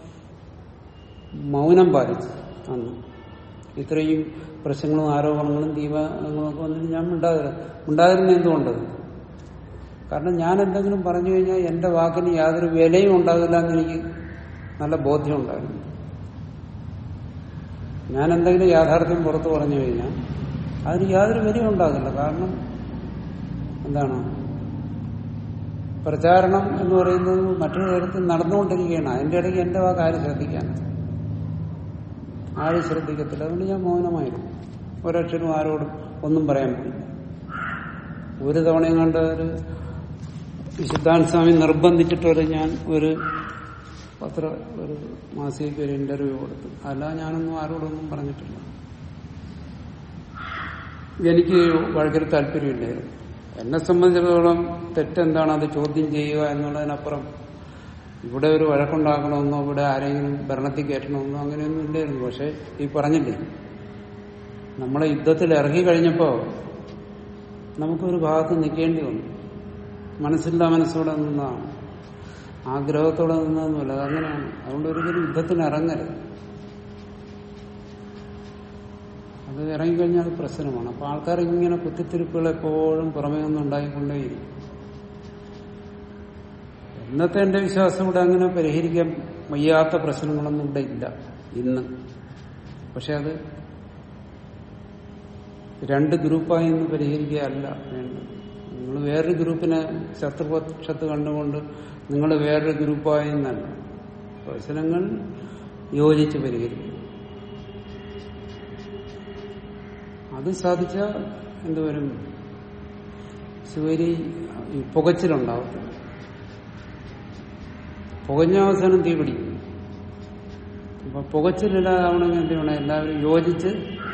മൗനം പാലിച്ചു അന്ന് ഇത്രയും പ്രശ്നങ്ങളും ആരോപണങ്ങളും ദീപങ്ങളും ഒക്കെ വന്നിട്ട് ഞാൻ മിണ്ടാതിരുന്നു മിണ്ടാതിരുന്ന എന്തുകൊണ്ടത് കാരണം ഞാൻ എന്തെങ്കിലും പറഞ്ഞു കഴിഞ്ഞാൽ എന്റെ വാക്കിന് യാതൊരു വിലയും ഉണ്ടാകില്ല എന്ന് എനിക്ക് നല്ല ബോധ്യം ഉണ്ടായിരുന്നു ഞാൻ എന്തെങ്കിലും യാഥാർത്ഥ്യം പുറത്തു പറഞ്ഞു കഴിഞ്ഞാൽ അതിന് യാതൊരു വിലയും ഉണ്ടാകില്ല കാരണം എന്താണ് പ്രചാരണം എന്ന് പറയുന്നത് മറ്റൊരു തരത്തിൽ നടന്നുകൊണ്ടിരിക്കുകയാണ് അതിന്റെ ഇടയ്ക്ക് എന്റെ വാക്ക് ആരും ശ്രദ്ധിക്കാൻ ആരും ശ്രദ്ധിക്കത്തില്ല അതുകൊണ്ട് ഞാൻ മൗനമായിരുന്നു ഒരക്ഷരം ആരോടും ഒന്നും പറയാൻ പറ്റില്ല ഒരു തവണയും കണ്ട ഒരു വിശുദ്ധാൻ സ്വാമി നിർബന്ധിച്ചിട്ട് വരെ ഞാൻ ഒരു പത്ര ഒരു മാസികയ്ക്ക് ഒരു ഇന്റർവ്യൂ കൊടുത്തു അല്ല ഞാനൊന്നും ആരോടൊന്നും പറഞ്ഞിട്ടില്ല എനിക്ക് വളരെ താല്പര്യമില്ലായിരുന്നു എന്നെ സംബന്ധിച്ചിടത്തോളം തെറ്റെന്താണ് അത് ചോദ്യം ചെയ്യുക എന്നുള്ളതിനപ്പുറം ഇവിടെ ഒരു വഴക്കുണ്ടാക്കണമെന്നോ ഇവിടെ ആരെങ്കിലും ഭരണത്തിൽ കയറ്റണമെന്നോ അങ്ങനെയൊന്നും ഇല്ലായിരുന്നു പക്ഷെ ഈ പറഞ്ഞില്ലേ നമ്മളെ യുദ്ധത്തിൽ ഇറങ്ങി കഴിഞ്ഞപ്പോ നമുക്കൊരു ഭാഗത്ത് നിൽക്കേണ്ടി വന്നു മനസ്സിന്റെ മനസ്സോടെ നിന്നതാണ് ആഗ്രഹത്തോടെ നിന്നൊന്നുമില്ല അതങ്ങനെയാണ് അതുകൊണ്ട് ഒരിക്കലും യുദ്ധത്തിന് ഇറങ്ങരുത് അത് ഇറങ്ങിക്കഴിഞ്ഞാൽ അത് പ്രശ്നമാണ് അപ്പൊ ആൾക്കാർ ഇങ്ങനെ കുത്തിത്തിരിപ്പുകൾ എപ്പോഴും പുറമേ ഒന്നും ഉണ്ടായിക്കൊണ്ടേയിരിക്കും ഇന്നത്തെ എന്റെ വിശ്വാസം ഇവിടെ അങ്ങനെ പരിഹരിക്കാൻ വയ്യാത്ത പ്രശ്നങ്ങളൊന്നും ഇവിടെ ഇല്ല ഇന്ന് പക്ഷെ അത് രണ്ട് ഗ്രൂപ്പായി ഇന്ന് പരിഹരിക്കുകയല്ല വേണ്ടത് നിങ്ങൾ വേറൊരു ഗ്രൂപ്പിനെ ശത്രുപക്ഷത്ത് കണ്ടുകൊണ്ട് നിങ്ങൾ വേറൊരു ഗ്രൂപ്പായി എന്നല്ല പ്രശ്നങ്ങൾ യോജിച്ച് പരിഹരിക്കും അത് സാധിച്ച എന്തുവരും ശിവരി ഈ പുകച്ചിലുണ്ടാവത്തില്ല പുകഞ്ഞ അവസാനം തീ പിടിക്കും അപ്പൊ പുകച്ചിലില്ലാതാവണമെങ്കിൽ എന്ത് വേണം എല്ലാവരും യോജിച്ച്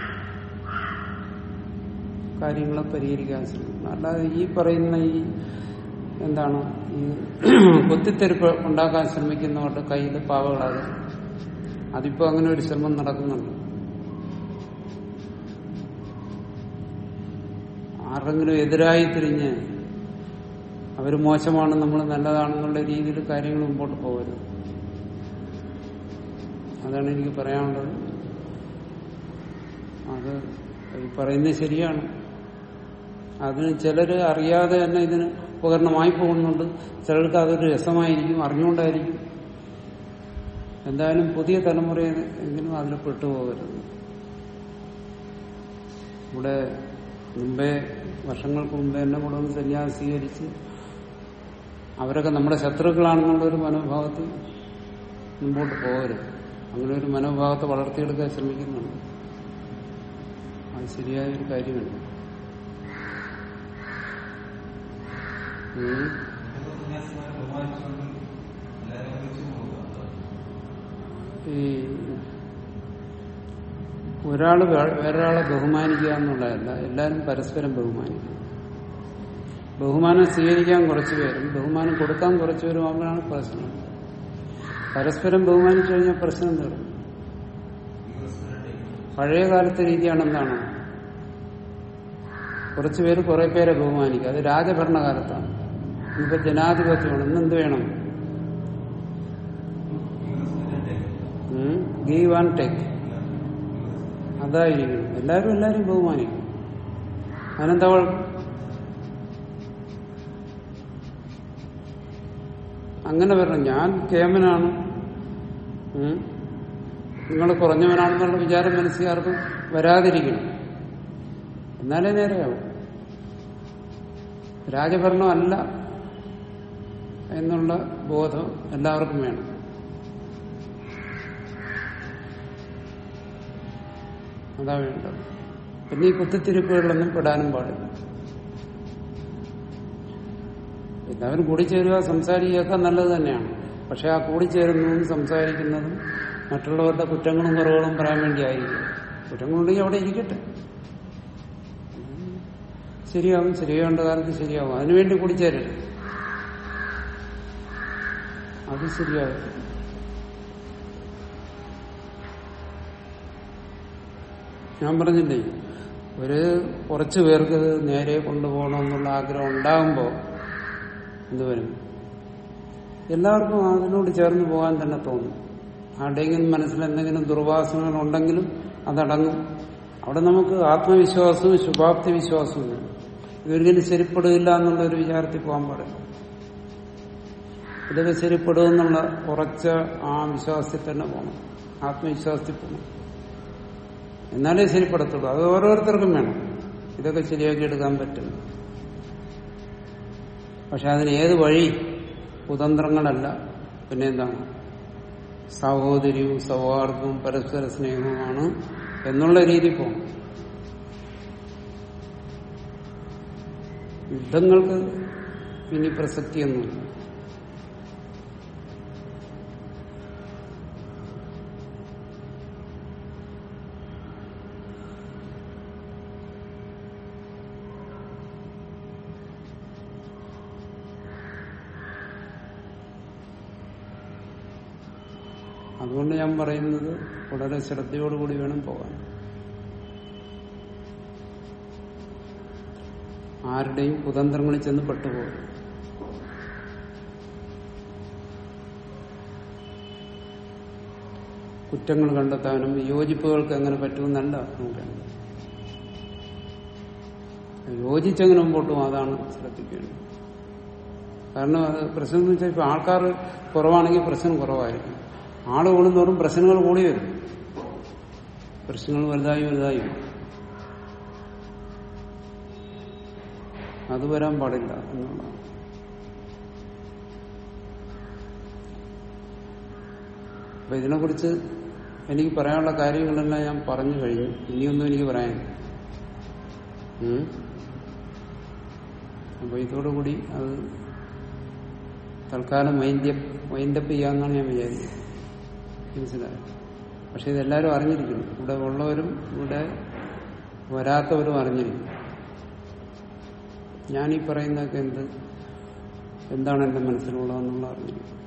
കാര്യങ്ങളെ പരിഹരിക്കാൻ ശ്രമിക്കണം അല്ലാതെ ഈ പറയുന്ന ഈ എന്താണ് ഈ കുത്തിത്തെരുപ്പ് ഉണ്ടാക്കാൻ ശ്രമിക്കുന്നവരുടെ കയ്യിൽ പാവകളാതെ അതിപ്പോ അങ്ങനെ ഒരു ശ്രമം നടക്കുന്നുണ്ട് ആരെങ്കിലും എതിരായി തിരിഞ്ഞ് അവർ മോശമാണ് നമ്മൾ നല്ലതാണെന്നുള്ള രീതിയിൽ കാര്യങ്ങൾ മുമ്പോട്ട് പോകരുത് അതാണ് എനിക്ക് പറയാനുള്ളത് അത് ഈ പറയുന്നത് ശരിയാണ് അതിന് ചിലർ അറിയാതെ തന്നെ ഇതിന് ഉപകരണമായി പോകുന്നുണ്ട് ചിലർക്ക് അതൊരു രസമായിരിക്കും അറിഞ്ഞുകൊണ്ടായിരിക്കും എന്തായാലും പുതിയ തലമുറ എങ്കിലും അതിൽ പെട്ടുപോകരുത് ഇവിടെ മുമ്പേ വർഷങ്ങൾക്ക് മുമ്പേ എന്നെ കൂടെ ഒന്ന് സന്യാസം സ്വീകരിച്ച് അവരൊക്കെ നമ്മുടെ ശത്രുക്കളാണെന്നുള്ള ഒരു മനോഭാവത്തിൽ മുമ്പോട്ട് പോകരുത് അങ്ങനെ ഒരു മനോഭാവത്തെ വളർത്തിയെടുക്കാൻ ശ്രമിക്കുന്നുണ്ട് അത് ശരിയായ ഒരു കാര്യമല്ല ഉം. ഈ ഒരാള് വേ- വേറൊരാളെ ബഹുമാനിക്കുക എന്നുള്ളതല്ല എല്ലാവരും പരസ്പരം ബഹുമാനിക്കും ബഹുമാനം സ്വീകരിക്കാൻ കുറച്ചു പേരും ബഹുമാനം കൊടുക്കാൻ കുറച്ചു പേരും ആകുമ്പോഴാണ് പ്രശ്നം പരസ്പരം ബഹുമാനിച്ചു കഴിഞ്ഞാൽ പ്രശ്നം തീർന്നു പഴയ കാലത്തെ രീതിയാണ് എന്താണ് കുറച്ചു പേര് കുറെ പേരെ ബഹുമാനിക്കുക അത് രാജഭരണകാലത്താണ് ഇപ്പൊ ജനാധിപത്യമാണ് ഇന്നെന്ത് വേണം ഗീവ് ആൻഡ് ടേക്ക് അതായിരിക്കണം എല്ലാവരും എല്ലാവരും ബഹുമാനിക്കും അതിനെന്താ കുഴപ്പം അങ്ങനെ വരണം ഞാൻ കേമനാണ് നിങ്ങൾ കുറഞ്ഞവനാണെന്നുള്ള വിചാരം മനസ്സിലാർക്കും വരാതിരിക്കണം എന്നാലേ നേരെയാവും രാജഭരണം അല്ല എന്നുള്ള ബോധം എല്ലാവർക്കും വേണം അതാ വേണ്ടത് പിന്നെ ഈ കുത്തിത്തിരിപ്പുകളിലൊന്നും പെടാനും പാടില്ല എല്ലാവരും കൂടിച്ചേരുക സംസാരിക്കുകയൊക്കെ നല്ലത് തന്നെയാണ് പക്ഷെ ആ കൂടിച്ചേരുന്നതും സംസാരിക്കുന്നതും മറ്റുള്ളവരുടെ കുറ്റങ്ങളും കുറവുകളും പറയാൻ വേണ്ടി ആയിരിക്കും കുറ്റങ്ങളുണ്ടെങ്കിൽ അവിടെ ഇരിക്കട്ടെ ശരിയാവും ശരിയാവേണ്ട കാലത്ത് ശരിയാവും അതിനുവേണ്ടി കൂടിച്ചേരരുത് അത് ശരിയാവും ഞാൻ പറഞ്ഞില്ലേ ഒരു കുറച്ചു പേർക്ക് ഇത് നേരെ കൊണ്ടുപോകണമെന്നുള്ള ആഗ്രഹം ഉണ്ടാകുമ്പോൾ എന്തുവരും എല്ലാവർക്കും അതിനോട് ചേർന്ന് പോകാൻ തന്നെ തോന്നും ആരുടെയെങ്കിലും മനസ്സിൽ എന്തെങ്കിലും ദുർവാസനകൾ ഉണ്ടെങ്കിലും അതടങ്ങും അവിടെ നമുക്ക് ആത്മവിശ്വാസവും ശുഭാപ്തി വിശ്വാസവും വേണം ഇതൊരിക്കലും ശരിപ്പെടുകയില്ല എന്നുള്ള ഒരു വിചാരത്തിൽ പോകാൻ പാടില്ല ഇതൊക്കെ ശരിപ്പെടുമെന്നുള്ള ഉറച്ച ആ വിശ്വാസത്തിൽ തന്നെ പോകണം ആത്മവിശ്വാസത്തിൽ പോകണം എന്നാലേ ശരിപ്പെടത്തുള്ളൂ അത് ഓരോരുത്തർക്കും വേണം ഇതൊക്കെ ശരിയാക്കി എടുക്കാൻ പറ്റും പക്ഷെ അതിന് ഏത് വഴി കുതന്ത്രങ്ങളല്ല പിന്നെ എന്താണ് സഹോദര്യവും സൗഹാർദ്ദവും പരസ്പര സ്നേഹവുമാണ് എന്നുള്ള രീതി പോകണം യുദ്ധങ്ങൾക്ക് ഇനി പ്രസക്തിയൊന്നുമില്ല അതുകൊണ്ട് ഞാൻ പറയുന്നത് വളരെ ശ്രദ്ധയോടുകൂടി വേണം പോകാൻ ആരുടെയും കുതന്ത്രങ്ങളിൽ ചെന്ന് പെട്ടുപോകും കുറ്റങ്ങൾ കണ്ടെത്താനും യോജിപ്പുകൾക്ക് എങ്ങനെ പറ്റുമെന്നല്ല നോക്കേണ്ടത് യോജിച്ചെങ്ങനെ മുമ്പോട്ട് പോകും അതാണ് ശ്രദ്ധിക്കേണ്ടത് കാരണം അത് പ്രശ്നം എന്ന് വെച്ചാൽ ഇപ്പൊ ആൾക്കാർ കുറവാണെങ്കിൽ പ്രശ്നം കുറവായിരിക്കും ആള് കൂടുന്നതോറും പ്രശ്നങ്ങൾ കൂടി വരും പ്രശ്നങ്ങൾ വലുതായി വലുതായി വരും. അത് വരാൻ പാടില്ല എന്നുള്ളതാണ് അപ്പൊ ഇതിനെക്കുറിച്ച് എനിക്ക് പറയാനുള്ള കാര്യങ്ങളെല്ലാം ഞാൻ പറഞ്ഞു കഴിഞ്ഞു ഇനിയൊന്നും എനിക്ക് പറയാനില്ല ഉം. അപ്പൊ ഇതോടുകൂടി അത് തൽക്കാലം വൈൻഡപ്പ് വൈൻഡപ്പ് ചെയ്യാമെന്നാണ് ഞാൻ വിചാരിച്ചത് മനസ്സിലായോ പക്ഷെ ഇതെല്ലാവരും അറിഞ്ഞിരിക്കുന്നു ഇവിടെ ഉള്ളവരും ഇവിടെ വരാത്തവരും അറിഞ്ഞിരിക്കും ഞാനീ പറയുന്നതൊക്കെ എന്ത് എന്താണ് എന്റെ മനസ്സിലുള്ളതെന്നുള്ള അറിഞ്ഞിരിക്കും